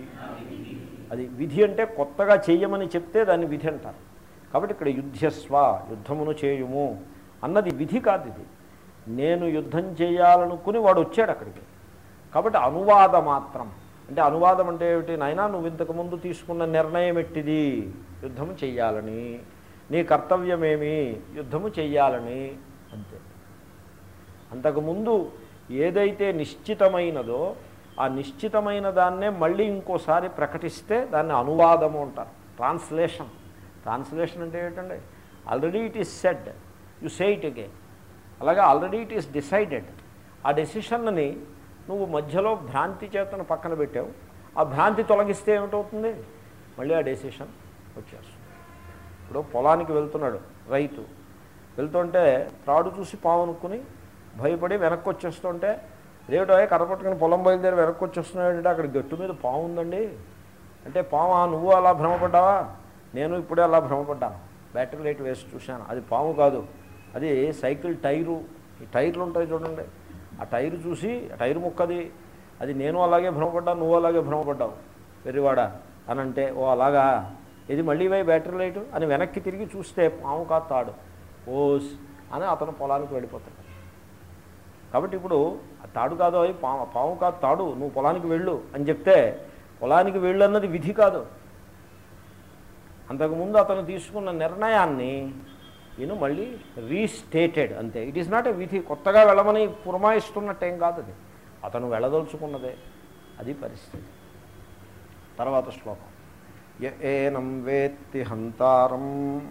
Speaker 1: అది విధి అంటే కొత్తగా చేయమని చెప్తే దాన్ని విధి అంటారు కాబట్టి ఇక్కడ యుద్ధస్వ యుద్ధమును చేయుము అన్నది విధి కాదు ఇది నేను యుద్ధం చేయాలనుకుని వాడు వచ్చాడు అక్కడికి కాబట్టి అనువాద మాత్రం అంటే అనువాదం అంటే ఏమిటి నాయనా నువ్వు ఇంతకుముందు తీసుకున్న నిర్ణయం ఎట్టిది యుద్ధము చెయ్యాలని నీ కర్తవ్యమేమి యుద్ధము చెయ్యాలని అంతే అంతకుముందు ఏదైతే నిశ్చితమైనదో ఆ నిశ్చితమైన దాన్నే మళ్ళీ ఇంకోసారి ప్రకటిస్తే దాన్ని అనువాదము అంటారు ట్రాన్స్లేషన్ ట్రాన్స్లేషన్ అంటే ఏంటండి already it is said you say it again అలాగే ఆల్రెడీ ఇట్ ఈస్ డిసైడెడ్ ఆ డెసిషన్ని నువ్వు మధ్యలో భ్రాంతి చేతను పక్కన పెట్టావు ఆ భ్రాంతి తొలగిస్తే ఏమిటవుతుంది మళ్ళీ ఆ డెసిషన్ వచ్చేస్తుంది ఇప్పుడు పొలానికి వెళ్తున్నాడు రైతు వెళ్తుంటే త్రాడు చూసి పాము అనుకుని భయపడి వెనక్కి వచ్చేస్తుంటే రేవిటో కర్ర పట్టుకుని పొలం బయలుదేరి వెనక్కి వచ్చేస్తున్నాడంటే అక్కడ గట్టు మీద పాము ఉందండి అంటే పాము నువ్వు అలా భ్రమపడ్డావా నేను ఇప్పుడే అలా భ్రమపడ్డాను బ్యాటరీ లైట్ వేసి చూశాను అది పాము కాదు అది సైకిల్ టైరు ఈ టైర్లు ఉంటాయి చూడండి ఆ టైరు చూసి ఆ టైరు ముక్కది అది నేను అలాగే భ్రమపడ్డాను నువ్వు అలాగే భ్రమపడ్డావు వెర్రివాడా అని అంటే ఓ అలాగా ఇది మళ్ళీ వై బ్యాటరీ లైటు అని వెనక్కి తిరిగి చూస్తే పాము కాదు తాడు ఓస్ అని అతను పొలానికి వెళ్ళిపోతాడు కాబట్టి ఇప్పుడు ఆ తాడు కాదు అవి పాము పాము కాదు తాడు నువ్వు పొలానికి వెళ్ళు అని చెప్తే పొలానికి వెళ్ళు అన్నది విధి కాదు అంతకుముందు అతను తీసుకున్న నిర్ణయాన్ని ఈయన మళ్ళీ రీస్టేటెడ్ అంతే ఇట్ ఈస్ నాట్ ఎ విధి కొత్తగా వెళ్ళమని పురమాయిస్తున్నట్టేం కాదు అది అతను వెళ్ళదలుచుకున్నదే అది పరిస్థితి తర్వాత శ్లోకం య ఏనం వేత్తి హంతారం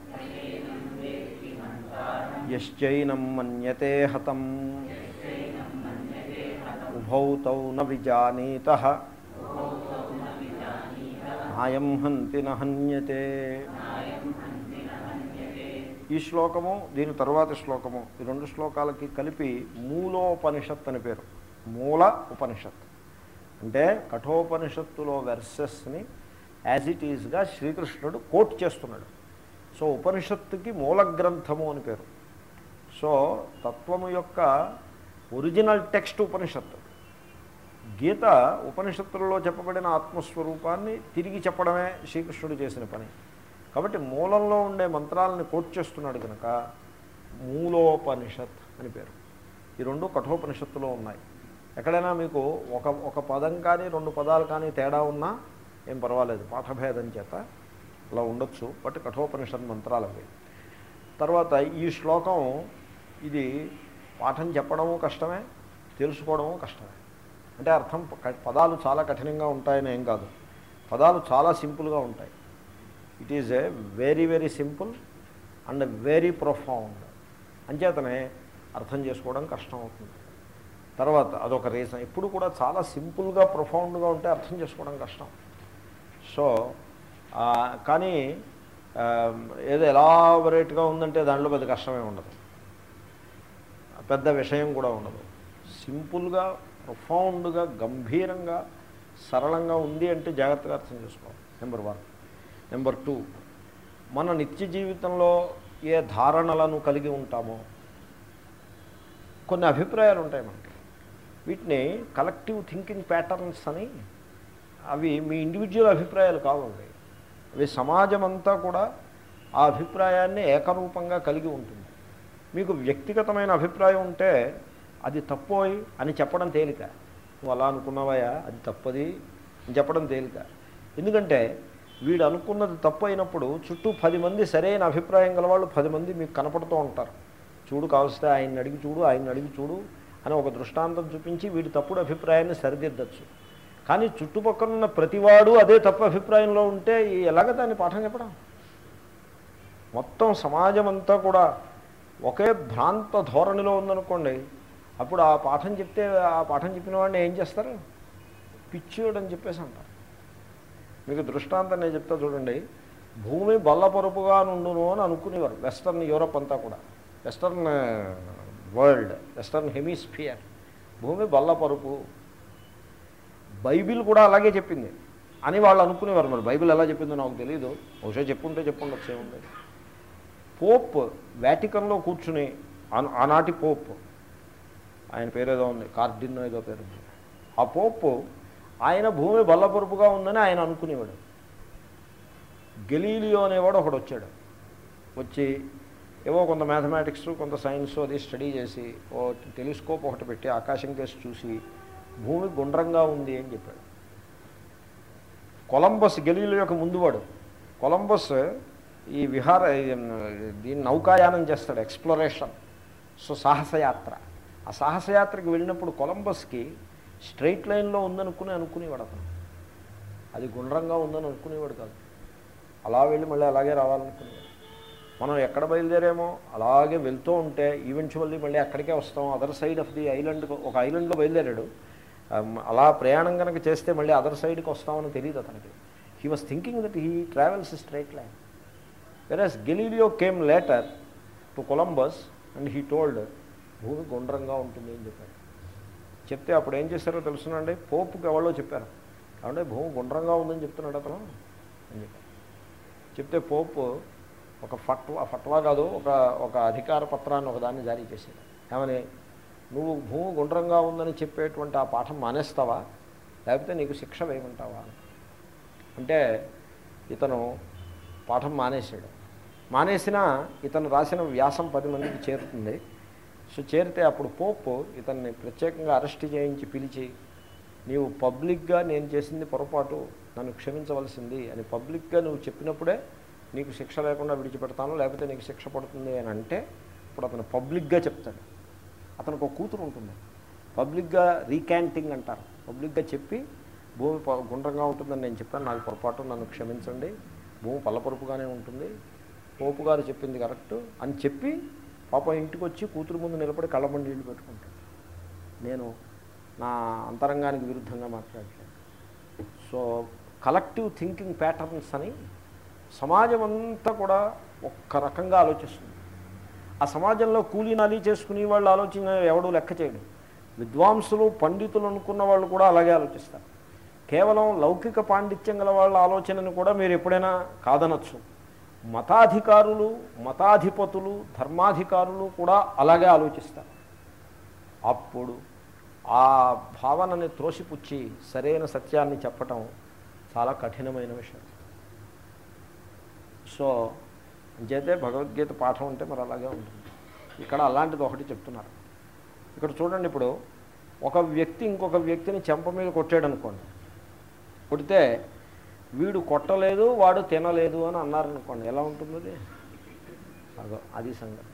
Speaker 1: యశ్చైనం మన్యతే హతం ఉభౌ తౌ న విజానీత నాయం హంతి నహన్యతే ఈ శ్లోకము దీని తరువాతి శ్లోకము ఈ రెండు శ్లోకాలకి కలిపి మూలోపనిషత్ అని పేరు మూల ఉపనిషత్ అంటే కఠోపనిషత్తులో వెర్సెస్ని యాజ్ ఇట్ ఈజ్గా శ్రీకృష్ణుడు కోట్ చేస్తున్నాడు సో ఉపనిషత్తుకి మూల గ్రంథము అని పేరు సో తత్వము యొక్క ఒరిజినల్ టెక్స్ట్ ఉపనిషత్తు గీత ఉపనిషత్తులలో చెప్పబడిన ఆత్మస్వరూపాన్ని తిరిగి చెప్పడమే శ్రీకృష్ణుడు చేసిన పని కాబట్టి మూలంలో ఉండే మంత్రాలను కోట్ చేస్తున్నాడు కనుక మూలోపనిషత్ అని పేరు ఈ రెండు కఠోపనిషత్తులో ఉన్నాయి ఎక్కడైనా మీకు ఒక ఒక పదం కానీ రెండు పదాలు కానీ తేడా ఉన్నా ఏం పర్వాలేదు పాఠభేదం చేత అలా ఉండొచ్చు బట్ కఠోపనిషత్ మంత్రాలు అవి తర్వాత ఈ శ్లోకం ఇది పాఠం చెప్పడము కష్టమే తెలుసుకోవడము కష్టమే అంటే అర్థం ప- పదాలు చాలా కఠినంగా ఉంటాయని ఏం కాదు పదాలు చాలా సింపుల్గా ఉంటాయి it is a very very simple and very profound అంచేతనే అర్థం చేసుకోవడం కష్టం అవుతుంది తర్వాత అదొక రీజన్ ఎప్పుడు కూడా చాలా సింపుల్గా ప్రొఫౌండ్గా ఉంటే అర్థం చేసుకోవడం కష్టం సో ఆ, కానీ ఆ, ఏదో ఎలాబరేట్గా ఉందంటే దాంట్లో పెద్ద కష్టమే ఉండదు పెద్ద విషయం కూడా ఉండదు సింపుల్గా ప్రొఫౌండ్గా గంభీరంగా సరళంగా ఉంది అంటే జాగ్రత్తగా అర్థం చేసుకోవాలి నెంబర్ వన్ నెంబర్ టూ మన నిత్య జీవితంలో ఏ ధారణలను కలిగి ఉంటామో కొన్ని అభిప్రాయాలు ఉంటాయి మనకి వీటిని కలెక్టివ్ థింకింగ్ ప్యాటర్న్స్ అని అవి మీ ఇండివిజువల్ అభిప్రాయాలు కావండి అవి సమాజం అంతా కూడా ఆ అభిప్రాయాన్ని ఏకరూపంగా కలిగి ఉంటుంది మీకు వ్యక్తిగతమైన అభిప్రాయం ఉంటే అది తప్పోయి అని చెప్పడం తేలిక నువ్వు అలా అనుకున్నావయా అది తప్పది అని చెప్పడం తేలిక ఎందుకంటే వీడు అనుకున్నది తప్పు అయినప్పుడు చుట్టూ పది మంది సరైన అభిప్రాయం గలవాళ్ళు పది మంది మీకు కనపడుతూ ఉంటారు చూడు కావలిస్తే ఆయన్ని అడిగి చూడు ఆయన్ని అడిగి చూడు అని ఒక దృష్టాంతం చూపించి వీడి తప్పుడు అభిప్రాయాన్ని సరిదిద్దచ్చు కానీ చుట్టుపక్కల ఉన్న ప్రతివాడు అదే తప్పు అభిప్రాయంలో ఉంటే ఈ ఎలాగ దాన్ని పాఠం చెప్పడం మొత్తం సమాజం అంతా కూడా ఒకే భ్రాంత ధోరణిలో ఉందనుకోండి అప్పుడు ఆ పాఠం చెప్తే ఆ పాఠం చెప్పిన వాడిని ఏం చేస్తారు పిచ్చోడు అని చెప్పేసి అంటారు మీకు దృష్టాంతం నేను చెప్తా చూడండి భూమి బల్లపరుపుగా నుండును అని అనుకునేవారు వెస్టర్న్ యూరప్ అంతా కూడా వెస్టర్న్ వరల్డ్ వెస్టర్న్ హెమిస్ఫియర్ భూమి బల్లపరుపు బైబిల్ కూడా అలాగే చెప్పింది అని వాళ్ళు అనుకునేవారు మరి బైబిల్ ఎలా చెప్పిందో నాకు తెలియదు బహుశా చెప్పుంటే చెప్పుండొచ్చు ఏముంది పోప్ వ్యాటికన్లో కూర్చుని ఆన- ఆనాటి పోప్ ఆయన పేరు ఏదో ఉంది కార్డిన్ ఏదో పేరు ఉంది ఆ పోప్ ఆయన భూమి బల్లపరుపుగా ఉందని ఆయన అనుకునేవాడు గెలీలియో అనేవాడు ఒకడు వచ్చాడు వచ్చి ఏవో కొంత మ్యాథమెటిక్స్ కొంత సైన్స్ అది స్టడీ చేసి ఓ టెలిస్కోప్ ఒకటి పెట్టి ఆకాశం కేసి చూసి భూమి గుండ్రంగా ఉంది అని చెప్పాడు కొలంబస్ గెలీలియోకి ముందువాడు కొలంబస్ ఈ విహార దీన్ని నౌకాయానం చేస్తాడు ఎక్స్ప్లోరేషన్ సో సాహసయాత్ర ఆ సాహసయాత్రకి వెళ్ళినప్పుడు కొలంబస్కి స్ట్రైట్ లైన్లో ఉందనుకుని అనుకునేవాడు అతను అది గుండ్రంగా ఉందని అనుకునేవాడు కాదు అలా వెళ్ళి మళ్ళీ అలాగే రావాలనుకునేవాడు మనం ఎక్కడ బయలుదేరామో అలాగే వెళ్తూ ఉంటే ఈవెన్చువల్లీ మళ్ళీ అక్కడికే వస్తాం other side of the island ఒక ఐలాండ్లో బయలుదేరాడు Um, అలా ప్రయాణం కనుక చేస్తే మళ్ళీ అదర్ సైడ్కి వస్తామని తెలియదు అతనికి he was thinking that he travels straight line whereas Galileo came later to Columbus and he told భూమి గుండ్రంగా ఉంటుంది అని చెప్పాడు చెప్తే అప్పుడు ఏం చేశారో తెలుసునండి పోపుకి ఎవరో చెప్పారు కాబట్టి భూమి గుండ్రంగా ఉందని చెప్తున్నాడు అతను అని చెప్పారు చెప్తే పోపు ఒక ఫట్వా ఫట్వా కాదు ఒక ఒక అధికార పత్రాన్ని ఒకదాన్ని జారీ చేశాడు ఏమని నువ్వు భూమి గుండ్రంగా ఉందని చెప్పేటువంటి ఆ పాఠం మానేస్తావా లేకపోతే నీకు శిక్ష వేయమంటావా అంటే ఇతను పాఠం మానేశాడు మానేసినా ఇతను రాసిన వ్యాసం పది మందికి చేరుతుంది సో చేరితే అప్పుడు పోప్ ఇతన్ని ప్రత్యేకంగా అరెస్ట్ చేయించి పిలిచి నీవు పబ్లిక్గా నేను చేసింది పొరపాటు నన్ను క్షమించవలసింది అని పబ్లిక్గా నువ్వు చెప్పినప్పుడే నీకు శిక్ష లేకుండా విడిచిపెడతాను లేకపోతే నీకు శిక్ష పడుతుంది అని అంటే ఇప్పుడు అతను పబ్లిక్గా చెప్తాడు అతనికి ఒక కూతురు ఉంటుంది పబ్లిక్గా రీక్యాంటింగ్ అంటారు పబ్లిక్గా చెప్పి భూమి ప- గుండ్రంగా ఉంటుందని నేను చెప్పాను నాకు పొరపాటు నన్ను క్షమించండి భూమి పల్లపరుపుగానే ఉంటుంది పోపు గారు చెప్పింది కరెక్ట్ అని చెప్పి పాపం ఇంటికి వచ్చి కూతురు ముందు నిలబడి కళ్ళమండి నీళ్ళు పెట్టుకుంటాడు నేను నా అంతరంగానికి విరుద్ధంగా మాట్లాడలేదు సో కలెక్టివ్ థింకింగ్ ప్యాటర్న్స్ అని సమాజం అంతా కూడా ఒక్క రకంగా ఆలోచిస్తుంది ఆ సమాజంలో కూలీ నాలీ చేసుకునే వాళ్ళు ఆలోచన ఎవడూ లెక్క చేయడు విద్వాంసులు పండితులు అనుకున్న వాళ్ళు కూడా అలాగే ఆలోచిస్తారు కేవలం లౌకిక పాండిత్యం గల వాళ్ళ ఆలోచనను కూడా మీరు ఎప్పుడైనా కాదనొచ్చు మతాధికారులు మతాధిపతులు ధర్మాధికారులు కూడా అలాగే ఆలోచిస్తారు అప్పుడు ఆ భావనని త్రోసిపుచ్చి సరైన సత్యాన్ని చెప్పటం చాలా కఠినమైన విషయం సో అంచేతే భగవద్గీత పాఠం అంటే మరి అలాగే ఉంటుంది ఇక్కడ అలాంటిది ఒకటి చెప్తున్నారు ఇక్కడ చూడండి ఇప్పుడు ఒక వ్యక్తి ఇంకొక వ్యక్తిని చెంప మీద కొట్టాడు అనుకోండి కొడితే వీడు కొట్టలేదు వాడు తినలేదు అని అన్నారనుకోండి ఎలా ఉంటుంది అది అదో అది సంగతి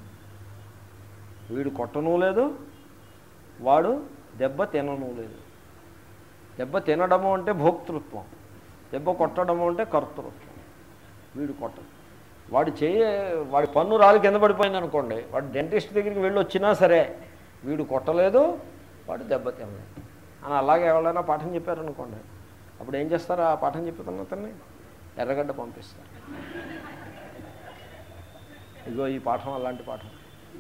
Speaker 1: వీడు కొట్టను లేదు వాడు దెబ్బ తినను లేదు దెబ్బ తినడము అంటే భోక్తృత్వం దెబ్బ కొట్టడము అంటే కర్తృత్వం వీడు కొట్టడు వాడు చేయ వాడి పన్ను రాలి కింద పడిపోయింది అనుకోండి వాడు డెంటిస్ట్ దగ్గరికి వెళ్ళి వచ్చినా సరే వీడు కొట్టలేదు వాడు దెబ్బ తినలేదు అని అలాగే ఎవరైనా పాఠం చెప్పారనుకోండి అప్పుడు ఏం చేస్తారు ఆ పాఠం చెప్పుతున్న అతన్ని ఎర్రగడ్డ పంపిస్తారు ఇగో ఈ పాఠం అలాంటి పాఠం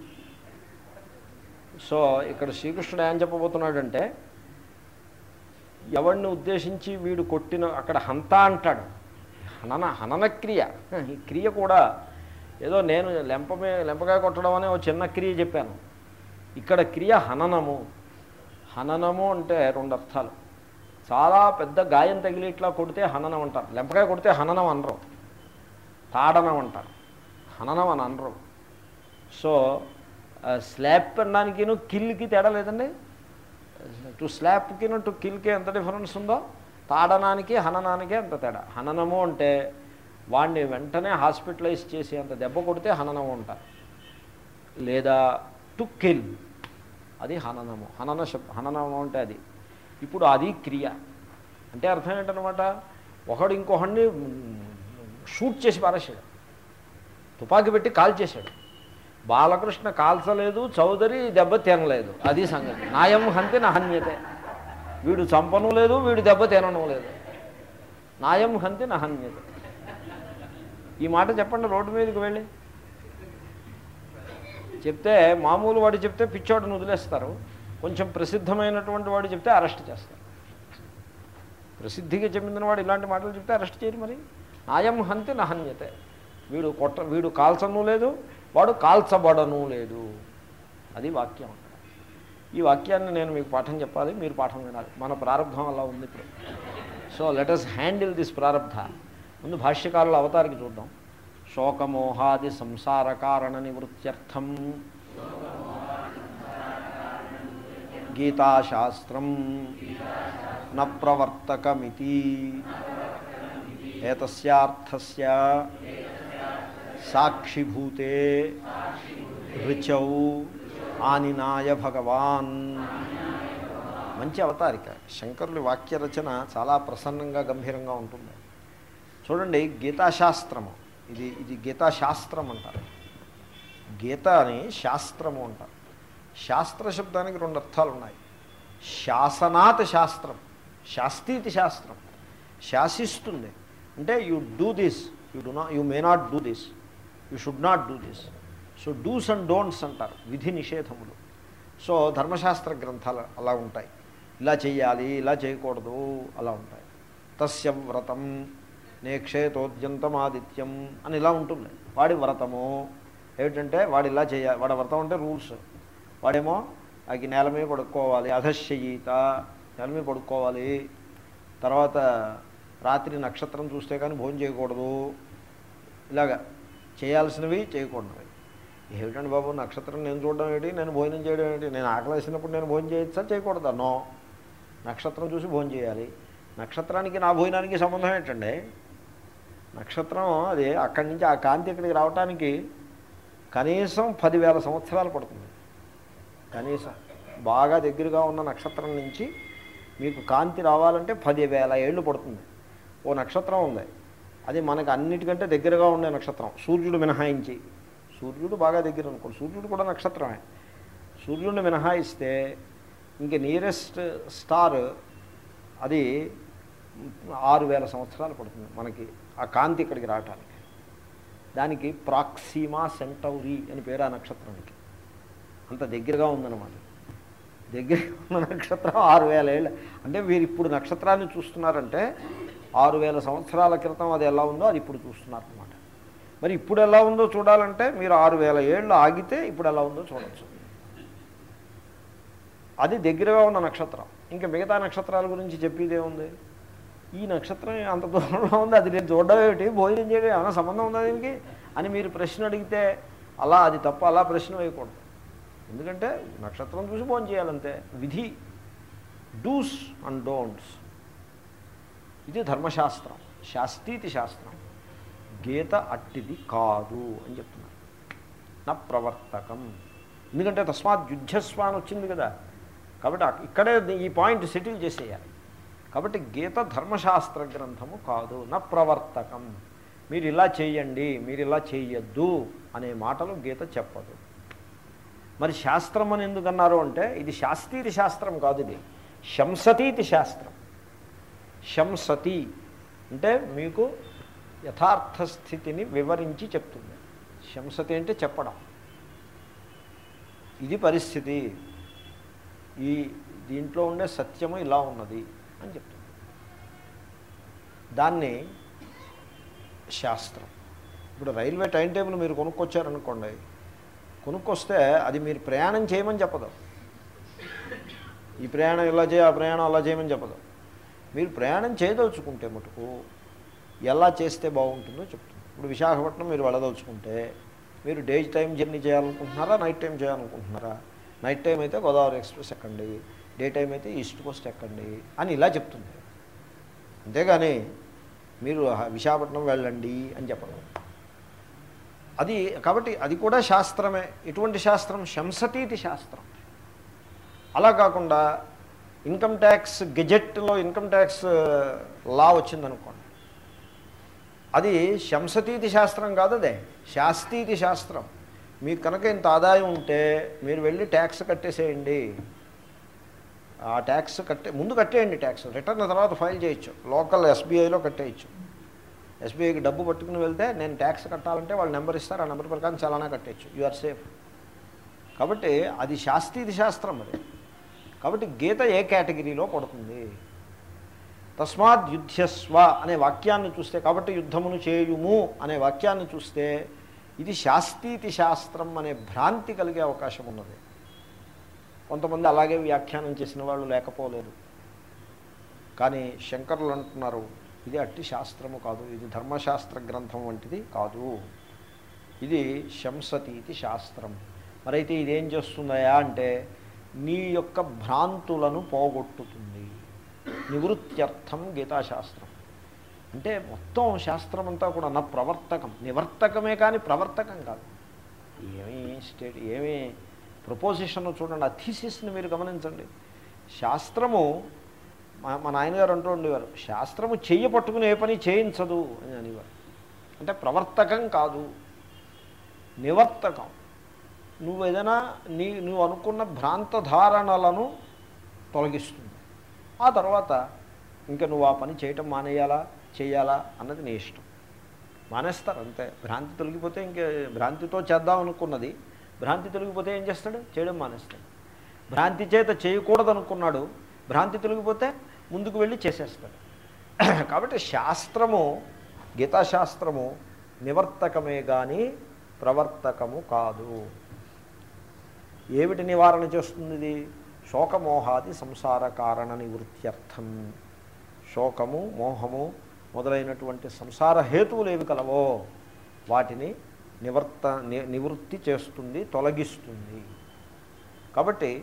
Speaker 1: సో ఇక్కడ శ్రీకృష్ణుడు ఏం చెప్పబోతున్నాడంటే ఎవరిని ఉద్దేశించి వీడు కొట్టిన అక్కడ హంత అంటాడు హనన హనన క్రియ ఈ క్రియ కూడా ఏదో నేను లెంపమే లెంపకాయ కొట్టడం అనే ఓ చిన్న క్రియ చెప్పాను ఇక్కడ క్రియ హననము హననము అంటే రెండు అర్థాలు చాలా పెద్ద గాయం తగిలి ఇట్లా కొడితే హననం అంటారు లెంపకాయ కొడితే హననం అనరు తాడనం అంటారు హననం అని అనరు సో స్లాబ్ అనడానికిను కిల్కి తేడా లేదండి టు స్లాబ్కిను టు కిల్కి ఎంత డిఫరెన్స్ ఉందో తాడనానికి హననానికి అంత తేడా హననము అంటే వాడిని వెంటనే హాస్పిటలైజ్ చేసి అంత దెబ్బ కొడితే హననము అంటారు లేదా టు కిల్ అది హననము హనన శబ్ హననము అంటే అది ఇప్పుడు అది క్రియ అంటే అర్థం ఏంటనమాట ఒకడు ఇంకొకడిని షూట్ చేసి పారేసాడు తుపాకీ పెట్టి కాల్ చేశాడు బాలకృష్ణ కాల్చలేదు చౌదరి దెబ్బ తినలేదు అది సంగతి నాయం హంతి నహన్యతే వీడు చంపను లేదు వీడు దెబ్బ తినను లేదు నాయం హంతి నహన్యతే ఈ మాట చెప్పండి రోడ్డు మీదకి వెళ్ళి చెప్తే మామూలు వాడు చెప్తే పిచ్చోడిని వదిలేస్తారు కొంచెం ప్రసిద్ధమైనటువంటి వాడు చెప్తే అరెస్ట్ చేస్తారు ప్రసిద్ధిగా చెందిన వాడు ఇలాంటి మాటలు చెప్తే అరెస్ట్ చేయరు మరి నాయం హంతి నహన్యతే వీడు కొట్ట వీడు కాల్చను లేదు వాడు కాల్చబడను లేదు అది వాక్యం అక్కడ ఈ వాక్యాన్ని నేను మీకు పాఠం చెప్పాలి మీరు పాఠం వినాలి మన ప్రారంభం అలా ఉంది ఇప్పుడు so let us handle this ప్రారంభ ముందు భాష్యకారుల అవతారికి చూద్దాం శోకమోహాది సంసార కారణ నివృత్త్యర్థం గీతాశాస్త్రం న ప్రవర్తకమితి ఏతస్యార్థస్య సాక్షిభూతే రుచౌ ఆనినాయ భగవాన్ మంచి అవతారిక శంకరుని వాక్య రచన చాలా ప్రసన్నంగా గంభీరంగా ఉంటుంది చూడండి గీతాశాస్త్రము ఇది ఇది గీతాశాస్త్రం అంటారు గీత అని శాస్త్రము అంటారు శాస్త్ర శబ్దానికి రెండు అర్థాలు ఉన్నాయి శాసనాత్ శాస్త్రం శాస్తీతి శాస్త్రం శాసిస్తుంది అంటే you do this you do not you may not do this you should not do this so dos and don'ts అంటారు విధి నిషేధములు సో ధర్మశాస్త్ర గ్రంథాలు అలా ఉంటాయి ఇలా చేయాలి ఇలా చేయకూడదు అలా ఉంటాయి తస్య వ్రతం నేక్షేతోద్యంతమాదిత్యం అని ఇలా ఉంటుంది వాడి వ్రతము ఏమిటంటే వాడు ఇలా చేయాలి వాడి వ్రతం అంటే రూల్స్ వాడేమో అది నేల మీద పడుకోవాలి అధశ్యయీత నేల మీద పడుకోవాలి తర్వాత రాత్రి నక్షత్రం చూస్తే కానీ భోజనం చేయకూడదు ఇలాగా చేయాల్సినవి చేయకూడదు ఏమిటండి బాబు నక్షత్రం నేను చూడడం ఏంటి నేను భోజనం చేయడం ఏంటి నేను ఆకలి వేసినప్పుడు నేను భోజనం చేయొచ్చా చేయకూడదా నో నక్షత్రం చూసి భోజనం చేయాలి నక్షత్రానికి నా భోజనానికి సంబంధం ఏంటండి నక్షత్రం అది అక్కడి నుంచి ఆ కాంతి ఇక్కడికి రావటానికి కనీసం పదివేల సంవత్సరాలు పడుతుంది కనీసం బాగా దగ్గరగా ఉన్న నక్షత్రం నుంచి మీకు కాంతి రావాలంటే పదివేల ఏళ్ళు పడుతుంది ఓ నక్షత్రం ఉంది అది మనకు అన్నిటికంటే దగ్గరగా ఉండే నక్షత్రం సూర్యుడు మినహాయించి సూర్యుడు బాగా దగ్గర అనుకోండి సూర్యుడు కూడా నక్షత్రమే సూర్యుడిని మినహాయిస్తే ఇంక నియరెస్ట్ స్టార్ అది ఆరు వేల సంవత్సరాలు పడుతుంది మనకి ఆ కాంతి ఇక్కడికి రావటానికి దానికి ప్రాక్సీమా సెంటౌరీ అని పేరు ఆ నక్షత్రానికి అంత దగ్గరగా ఉందన్నమాట దగ్గరగా ఉన్న నక్షత్రం ఆరు వేల ఏళ్ళ అంటే మీరు ఇప్పుడు నక్షత్రాన్ని చూస్తున్నారంటే ఆరు వేల సంవత్సరాల క్రితం అది ఎలా ఉందో అది ఇప్పుడు చూస్తున్నారు అనమాట మరి ఇప్పుడు ఎలా ఉందో చూడాలంటే మీరు ఆరు వేల ఏళ్ళు ఆగితే ఇప్పుడు ఎలా ఉందో చూడవచ్చు అది దగ్గరగా ఉన్న నక్షత్రం ఇంకా మిగతా నక్షత్రాల గురించి చెప్పేది ఏముంది ఈ నక్షత్రం అంత దూరంలో ఉంది అది నేను చూడడం ఏమిటి భోజనం చేయడం ఏమైనా సంబంధం ఉందా దీనికి అని మీరు ప్రశ్న అడిగితే అలా అది తప్ప అలా ప్రశ్న వేయకూడదు ఎందుకంటే నక్షత్రం చూసి భోజనం చేయాలంతే విధి డూస్ అండ్ డోంట్స్ ఇది ధర్మశాస్త్రం శాస్త్రీతి శాస్త్రం గీత అట్టిది కాదు అని చెప్తున్నారు నా ప్రవర్తకం ఎందుకంటే తస్మాత్ యుద్ధస్వ అని వచ్చింది కదా కాబట్టి అక్- ఇక్కడే ఈ పాయింట్ సెటిల్ చేసేయాలి కాబట్టి గీత ధర్మశాస్త్ర గ్రంథము కాదు నా ప్రవర్తకం మీరు ఇలా చేయండి మీరు ఇలా చేయొద్దు అనే మాటలు గీత చెప్పదు మరి శాస్త్రం అని ఎందుకన్నారు అంటే ఇది శాస్త్రీయ శాస్త్రం కాదు ఇది శంసతీతి శాస్త్రం శంసతి అంటే మీకు యథార్థ స్థితిని వివరించి చెప్తుంది శంసతి అంటే చెప్పడం ఇది పరిస్థితి ఈ దీంట్లో ఉండే సత్యము ఇలా ఉన్నది అని చెప్తుంది దాన్ని శాస్త్రం ఇప్పుడు రైల్వే టైం టేబుల్ మీరు కొనుక్కొచ్చారనుకోండి కొనుక్కొస్తే అది మీరు ప్రయాణం చేయమని చెప్పదు ఈ ప్రయాణం ఇలా చేయ ఆ ప్రయాణం అలా చేయమని చెప్పదు మీరు ప్రయాణం చేయదలుచుకుంటే మటుకు ఎలా చేస్తే బాగుంటుందో చెప్తుంది ఇప్పుడు విశాఖపట్నం మీరు వెళ్ళదలుచుకుంటే మీరు డే టైం జర్నీ చేయాలనుకుంటున్నారా నైట్ టైం చేయాలనుకుంటున్నారా నైట్ టైం అయితే గోదావరి ఎక్స్ప్రెస్ ఎక్కండి డే టైం అయితే ఈస్ట్ కోస్ట్ ఎక్కండి అని ఇలా చెప్తుంది అంతేగాని మీరు విశాఖపట్నం వెళ్ళండి అని చెప్పడం అది కాబట్టి అది కూడా శాస్త్రమే ఎటువంటి శాస్త్రం శంసతీతి శాస్త్రం అలా కాకుండా ఇన్కమ్ ట్యాక్స్ గెజెట్లో ఇన్కమ్ ట్యాక్స్ లా వచ్చిందనుకోండి అది శంసతీతి శాస్త్రం కాదు అదే శాస్త్రీతి శాస్త్రం మీకు కనుక ఇంత ఆదాయం ఉంటే మీరు వెళ్ళి ట్యాక్స్ కట్టేసేయండి ఆ ట్యాక్స్ కట్టే ముందు కట్టేయండి ట్యాక్స్ రిటర్న్ తర్వాత ఫైల్ చేయొచ్చు లోకల్ ఎస్బీఐలో కట్టేయచ్చు ఎస్బీఐకి డబ్బు పట్టుకుని వెళ్తే నేను ట్యాక్స్ కట్టాలంటే వాళ్ళు నెంబర్ ఇస్తారు ఆ నెంబర్ ప్రకారం చాలానా కట్టేయచ్చు యు ఆర్ సేఫ్ కాబట్టి అది శాస్త్రీయ శాస్త్రం అది కాబట్టి గీత ఏ కేటగిరీలో పడుతుంది తస్మాత్ యుద్ధస్వ అనే వాక్యాన్ని చూస్తే కాబట్టి యుద్ధమును చేయుము అనే వాక్యాన్ని చూస్తే ఇది శాస్త్రీతి శాస్త్రం అనే భ్రాంతి కలిగే అవకాశం ఉన్నది కొంతమంది అలాగే వ్యాఖ్యానం చేసిన వాళ్ళు లేకపోలేదు కానీ శంకరులు అంటున్నారు ఇది అట్టి శాస్త్రము కాదు ఇది ధర్మశాస్త్ర గ్రంథం వంటిది కాదు ఇది శంసతీతి శాస్త్రం మరైతే ఇదేం చేస్తుందయా అంటే నీ యొక్క భ్రాంతులను పోగొట్టుతుంది నివృత్త్యర్థం గీతాశాస్త్రం అంటే మొత్తం శాస్త్రం అంతా కూడా నా ప్రవర్తకం నివర్తకమే కానీ ప్రవర్తకం కాదు ఏమీ స్టేట్ ఏమీ ప్రపోజిషన్ చూడండి ఆ థీసిస్ని మీరు గమనించండి శాస్త్రము మా మా నాయనగారు అంటూ ఉండేవారు శాస్త్రము చెయ్యి పట్టుకుని ఏ పని చేయించదు అని అనేవారు అంటే ప్రవర్తకం కాదు నివర్తకం నువ్వు ఏదైనా నీ నువ్వు అనుకున్న భ్రాంత ధారణలను తొలగిస్తుంది ఆ తర్వాత ఇంకా నువ్వు ఆ పని చేయటం మానేయాలా చేయాలా అన్నది నీ ఇష్టం మానేస్తారు అంతే భ్రాంతి తొలగిపోతే ఇంకే భ్రాంతితో చేద్దాం అనుకున్నది భ్రాంతి తొలగిపోతే ఏం చేస్తాడు చేయడం మానేస్తాడు భ్రాంతి చేత చేయకూడదు అనుకున్నాడు భ్రాంతి తొలగిపోతే ముందుకు వెళ్ళి చేసేస్తాడు కాబట్టి శాస్త్రము గీతాశాస్త్రము నివర్తకమే కానీ ప్రవర్తకము కాదు ఏమిటి నివారణ చేస్తుంది ఇది శోకమోహాది సంసార కారణ నివృత్త్యర్థం శోకము మోహము మొదలైనటువంటి సంసార హేతువులు ఏవి కలవో వాటిని నివర్త ని- నివృత్తి చేస్తుంది తొలగిస్తుంది కాబట్టి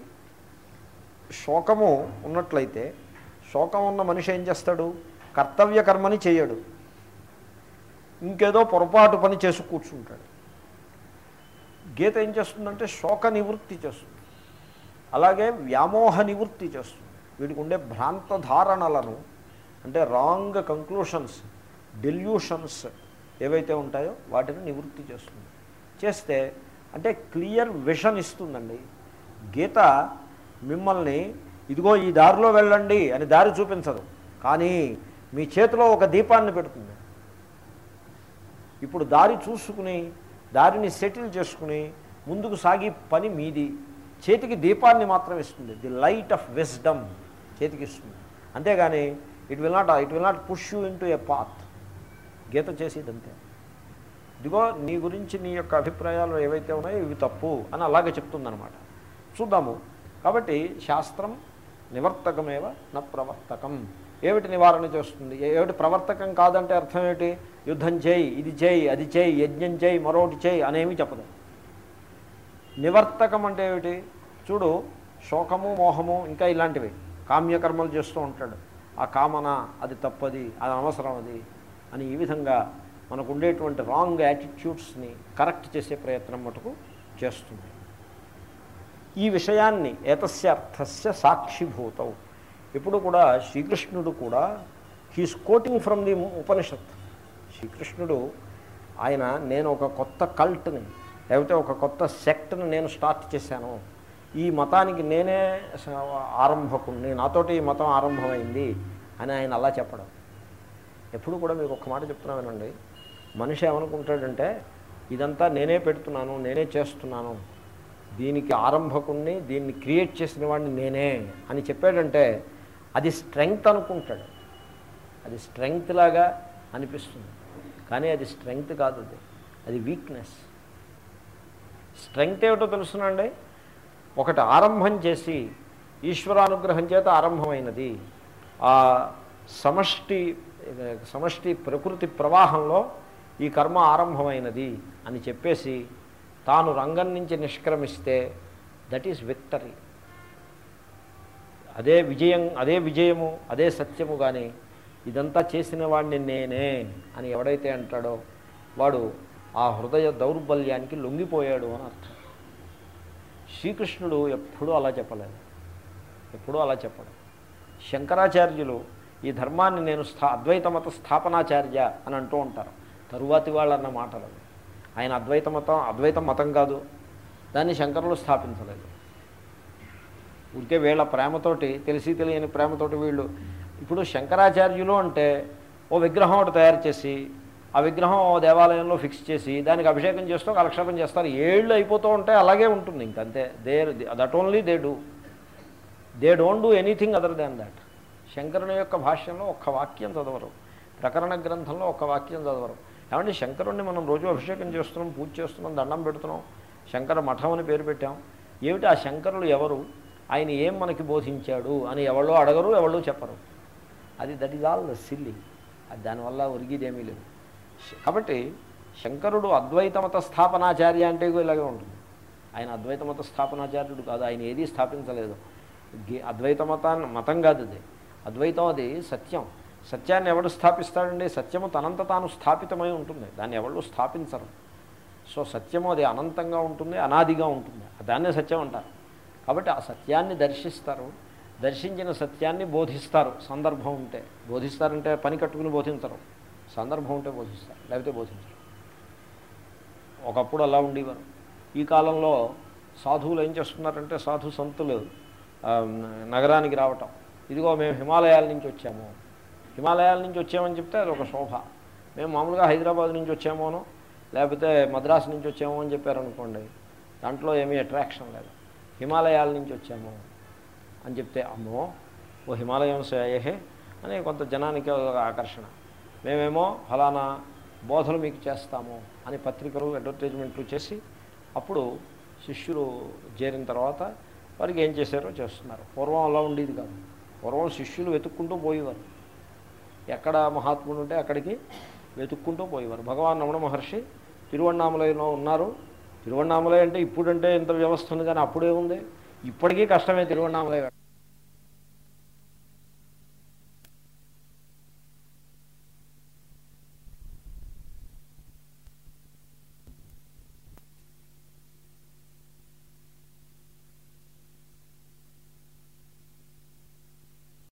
Speaker 1: శోకము ఉన్నట్లయితే శోకం ఉన్న మనిషి ఏం చేస్తాడు కర్తవ్య కర్మని చేయడు ఇంకేదో పొరపాటు పని చేసి కూర్చుంటాడు గీత ఏం చేస్తుందంటే శోక నివృత్తి చేస్తుంది అలాగే వ్యామోహ నివృత్తి చేస్తుంది వీడికి ఉండే భ్రాంత ధారణలను అంటే రాంగ్ కంక్లూషన్స్ డెల్యూషన్స్ ఏవైతే ఉంటాయో వాటిని నివృత్తి చేస్తుంది చేస్తే అంటే క్లియర్ విషన్ ఇస్తుందండి గీత మిమ్మల్ని ఇదిగో ఈ దారిలో వెళ్ళండి అని దారి చూపించదు కానీ మీ చేతిలో ఒక దీపాన్ని పెడుతుంది ఇప్పుడు దారి చూసుకుని దారిని సెటిల్ చేసుకుని ముందుకు సాగి పని మీది చేతికి దీపాన్ని మాత్రం ఇస్తుంది ది లైట్ ఆఫ్ విజ్డమ్ చేతికి ఇస్తుంది అంతేగాని it will not it will not push you into a path Gita చేసేది అంతే ఇదిగో నీ గురించి నీ యొక్క అభిప్రాయాలు ఏవైతే ఉన్నాయో ఇవి తప్పు అని అలాగే చెప్తుందనమాట చూద్దాము కాబట్టి శాస్త్రం నివర్తకమేవ న ప్రవర్తకం ఏమిటి నివారణ చేస్తుంది ఏ- ఏమిటి ప్రవర్తకం కాదంటే అర్థం ఏమిటి యుద్ధం చేయి ఇది చేయి అది చేయి యజ్ఞం చేయి మరొకటి చేయి అనేమి చెప్పదు నివర్తకం అంటే ఏమిటి చూడు శోకము మోహము ఇంకా ఇలాంటివి కామ్యకర్మలు చేస్తూ ఉంటాడు ఆ కామన అది తప్పది అది అనవసరం అది అని ఈ విధంగా మనకు ఉండేటువంటి రాంగ్ యాటిట్యూడ్స్ని కరెక్ట్ చేసే ప్రయత్నం మటుకు చేస్తుంది ఈ విషయాన్ని ఏతస్య అర్థస్య సాక్షిభూతం ఇప్పుడు కూడా శ్రీకృష్ణుడు కూడా he's quoting from the Upanishad శ్రీకృష్ణుడు ఆయన నేను ఒక కొత్త కల్ట్ని లేకపోతే ఒక కొత్త సెక్ట్ని నేను స్టార్ట్ చేశాను ఈ మతానికి నేనే స- ఆరంభకుణ్ణి నాతోటి ఈ మతం ఆరంభమైంది అని ఆయన అలా చెప్పడం ఎప్పుడు కూడా మీకు ఒక మాట చెప్తున్నా వినండి మనిషి ఏమనుకుంటాడంటే ఇదంతా నేనే పెడుతున్నాను నేనే చేస్తున్నాను దీనికి ఆరంభకుణ్ణి దీన్ని క్రియేట్ చేసిన వాడిని నేనే అని చెప్పాడంటే అది స్ట్రెంగ్త్ అనుకుంటాడు అది స్ట్రెంగ్త్ లాగా అనిపిస్తుంది కానీ అది స్ట్రెంగ్త్ కాదు అది అది వీక్నెస్ స్ట్రెంగ్త్ ఏమిటో తెలుసునండి ఒకటి ఆరంభం చేసి ఈశ్వరానుగ్రహం చేత ఆరంభమైనది ఆ సమష్టి సమష్టి ప్రకృతి ప్రవాహంలో ఈ కర్మ ఆరంభమైనది అని చెప్పేసి తాను రంగం నుంచి నిష్క్రమిస్తే దట్ ఈస్ విక్టరీ అదే విజయం అదే విజయము అదే సత్యము కానీ ఇదంతా చేసిన వాడిని నేనే అని ఎవడైతే అంటాడో వాడు ఆ హృదయ దౌర్బల్యానికి లొంగిపోయాడు అని అర్థం శ్రీకృష్ణుడు ఎప్పుడూ అలా చెప్పలేదు ఎప్పుడూ అలా చెప్పడు శంకరాచార్యులు ఈ ధర్మాన్ని నేను స్థా అద్వైత మత స్థాపనాచార్య అని అంటూ ఉంటారు తరువాతి వాళ్ళు అన్న మాటలు అవి. ఆయన అద్వైత మతం అద్వైత మతం కాదు దాన్ని శంకరులు స్థాపించలేదు ఊరికే వీళ్ళ ప్రేమతోటి తెలిసి తెలియని ప్రేమతోటి వీళ్ళు ఇప్పుడు శంకరాచార్యులు అంటే ఓ విగ్రహం ఒకటి తయారు చేసి ఆ విగ్రహం ఓ దేవాలయంలో ఫిక్స్ చేసి దానికి అభిషేకం చేస్తూ కలక్షేపం చేస్తారు ఏళ్ళు అయిపోతూ ఉంటే అలాగే ఉంటుంది ఇంకంతే they that only they do they don't do anything other than that శంకరుని యొక్క భాష్యంలో ఒక్క వాక్యం చదవరు ప్రకరణ గ్రంథంలో ఒక్క వాక్యం చదవరు ఏమంటే శంకరుణ్ణి మనం రోజు అభిషేకం చేస్తున్నాం పూజ చేస్తున్నాం దండం పెడుతున్నాం శంకర మఠం అని పేరు పెట్టాం ఏమిటి ఆ శంకరులు ఎవరు ఆయన ఏం మనకి బోధించాడు అని ఎవరో అడగరు ఎవరో చెప్పరు అది దట్ ఈజ్ ఆల్ సిల్లి అది దానివల్ల ఒరిగిదేమీ లేదు శ- కాబట్టి శంకరుడు అద్వైతమత స్థాపనాచార్య అంటే ఇగో ఇలాగే ఉంటుంది ఆయన అద్వైతమత స్థాపనాచార్యుడు కాదు ఆయన ఏదీ స్థాపించలేదు గే- అద్వైత మతాన్ని మతం కాదు అది అద్వైతం అది సత్యం సత్యాన్ని ఎవడు స్థాపిస్తాడండి సత్యము తనంత తాను స్థాపితమై ఉంటుంది దాన్ని ఎవళ్ళు స్థాపించరు సో సత్యము అది అనంతంగా ఉంటుంది అనాదిగా ఉంటుంది దాన్నే సత్యం అంటారు కాబట్టి ఆ సత్యాన్ని దర్శిస్తారు దర్శించిన సత్యాన్ని బోధిస్తారు సందర్భం ఉంటే బోధిస్తారంటే పని కట్టుకుని బోధించరు సందర్భం ఉంటే బోధిస్తారు లేకపోతే బోధించరు ఒకప్పుడు అలా ఉండేవారు ఈ కాలంలో సాధువులు ఏం చేస్తున్నారంటే సాధు సంతులు ఆ, నగరానికి రావటం ఇదిగో మేము హిమాలయాల నుంచి వచ్చాము హిమాలయాల నుంచి వచ్చామని చెప్తే అది ఒక శోభ మేము మామూలుగా హైదరాబాద్ నుంచి వచ్చామోనో లేకపోతే మద్రాసు నుంచి వచ్చామో అని చెప్పారనుకోండి దాంట్లో ఏమీ అట్రాక్షన్ లేదు హిమాలయాల నుంచి వచ్చాము అని చెప్తే అమ్మో ఓ హిమాలయం సేయహే అని కొంత జనానికి ఒక ఆకర్షణ మేమేమో ఫలానా బోధలు మీకు చేస్తాము అని పత్రికలు అడ్వర్టైజ్మెంట్లు చేసి అప్పుడు శిష్యులు చేరిన తర్వాత వారికి ఏం చేశారో చేస్తున్నారు పూర్వం అలా ఉండేది కాదు పూర్వం శిష్యులు వెతుక్కుంటూ పోయేవారు ఎక్కడ మహాత్ముడు ఉంటే అక్కడికి వెతుక్కుంటూ పోయేవారు భగవాన్ రమణ మహర్షి తిరువണ്ണామలైలో ఉన్నారు తిరువണ്ണామలై అంటే ఇప్పుడంటే ఇంత వ్యవస్థ ఉంది కానీ అప్పుడే ఉంది ఇప్పటికీ కష్టమే తిరువണ്ണామలై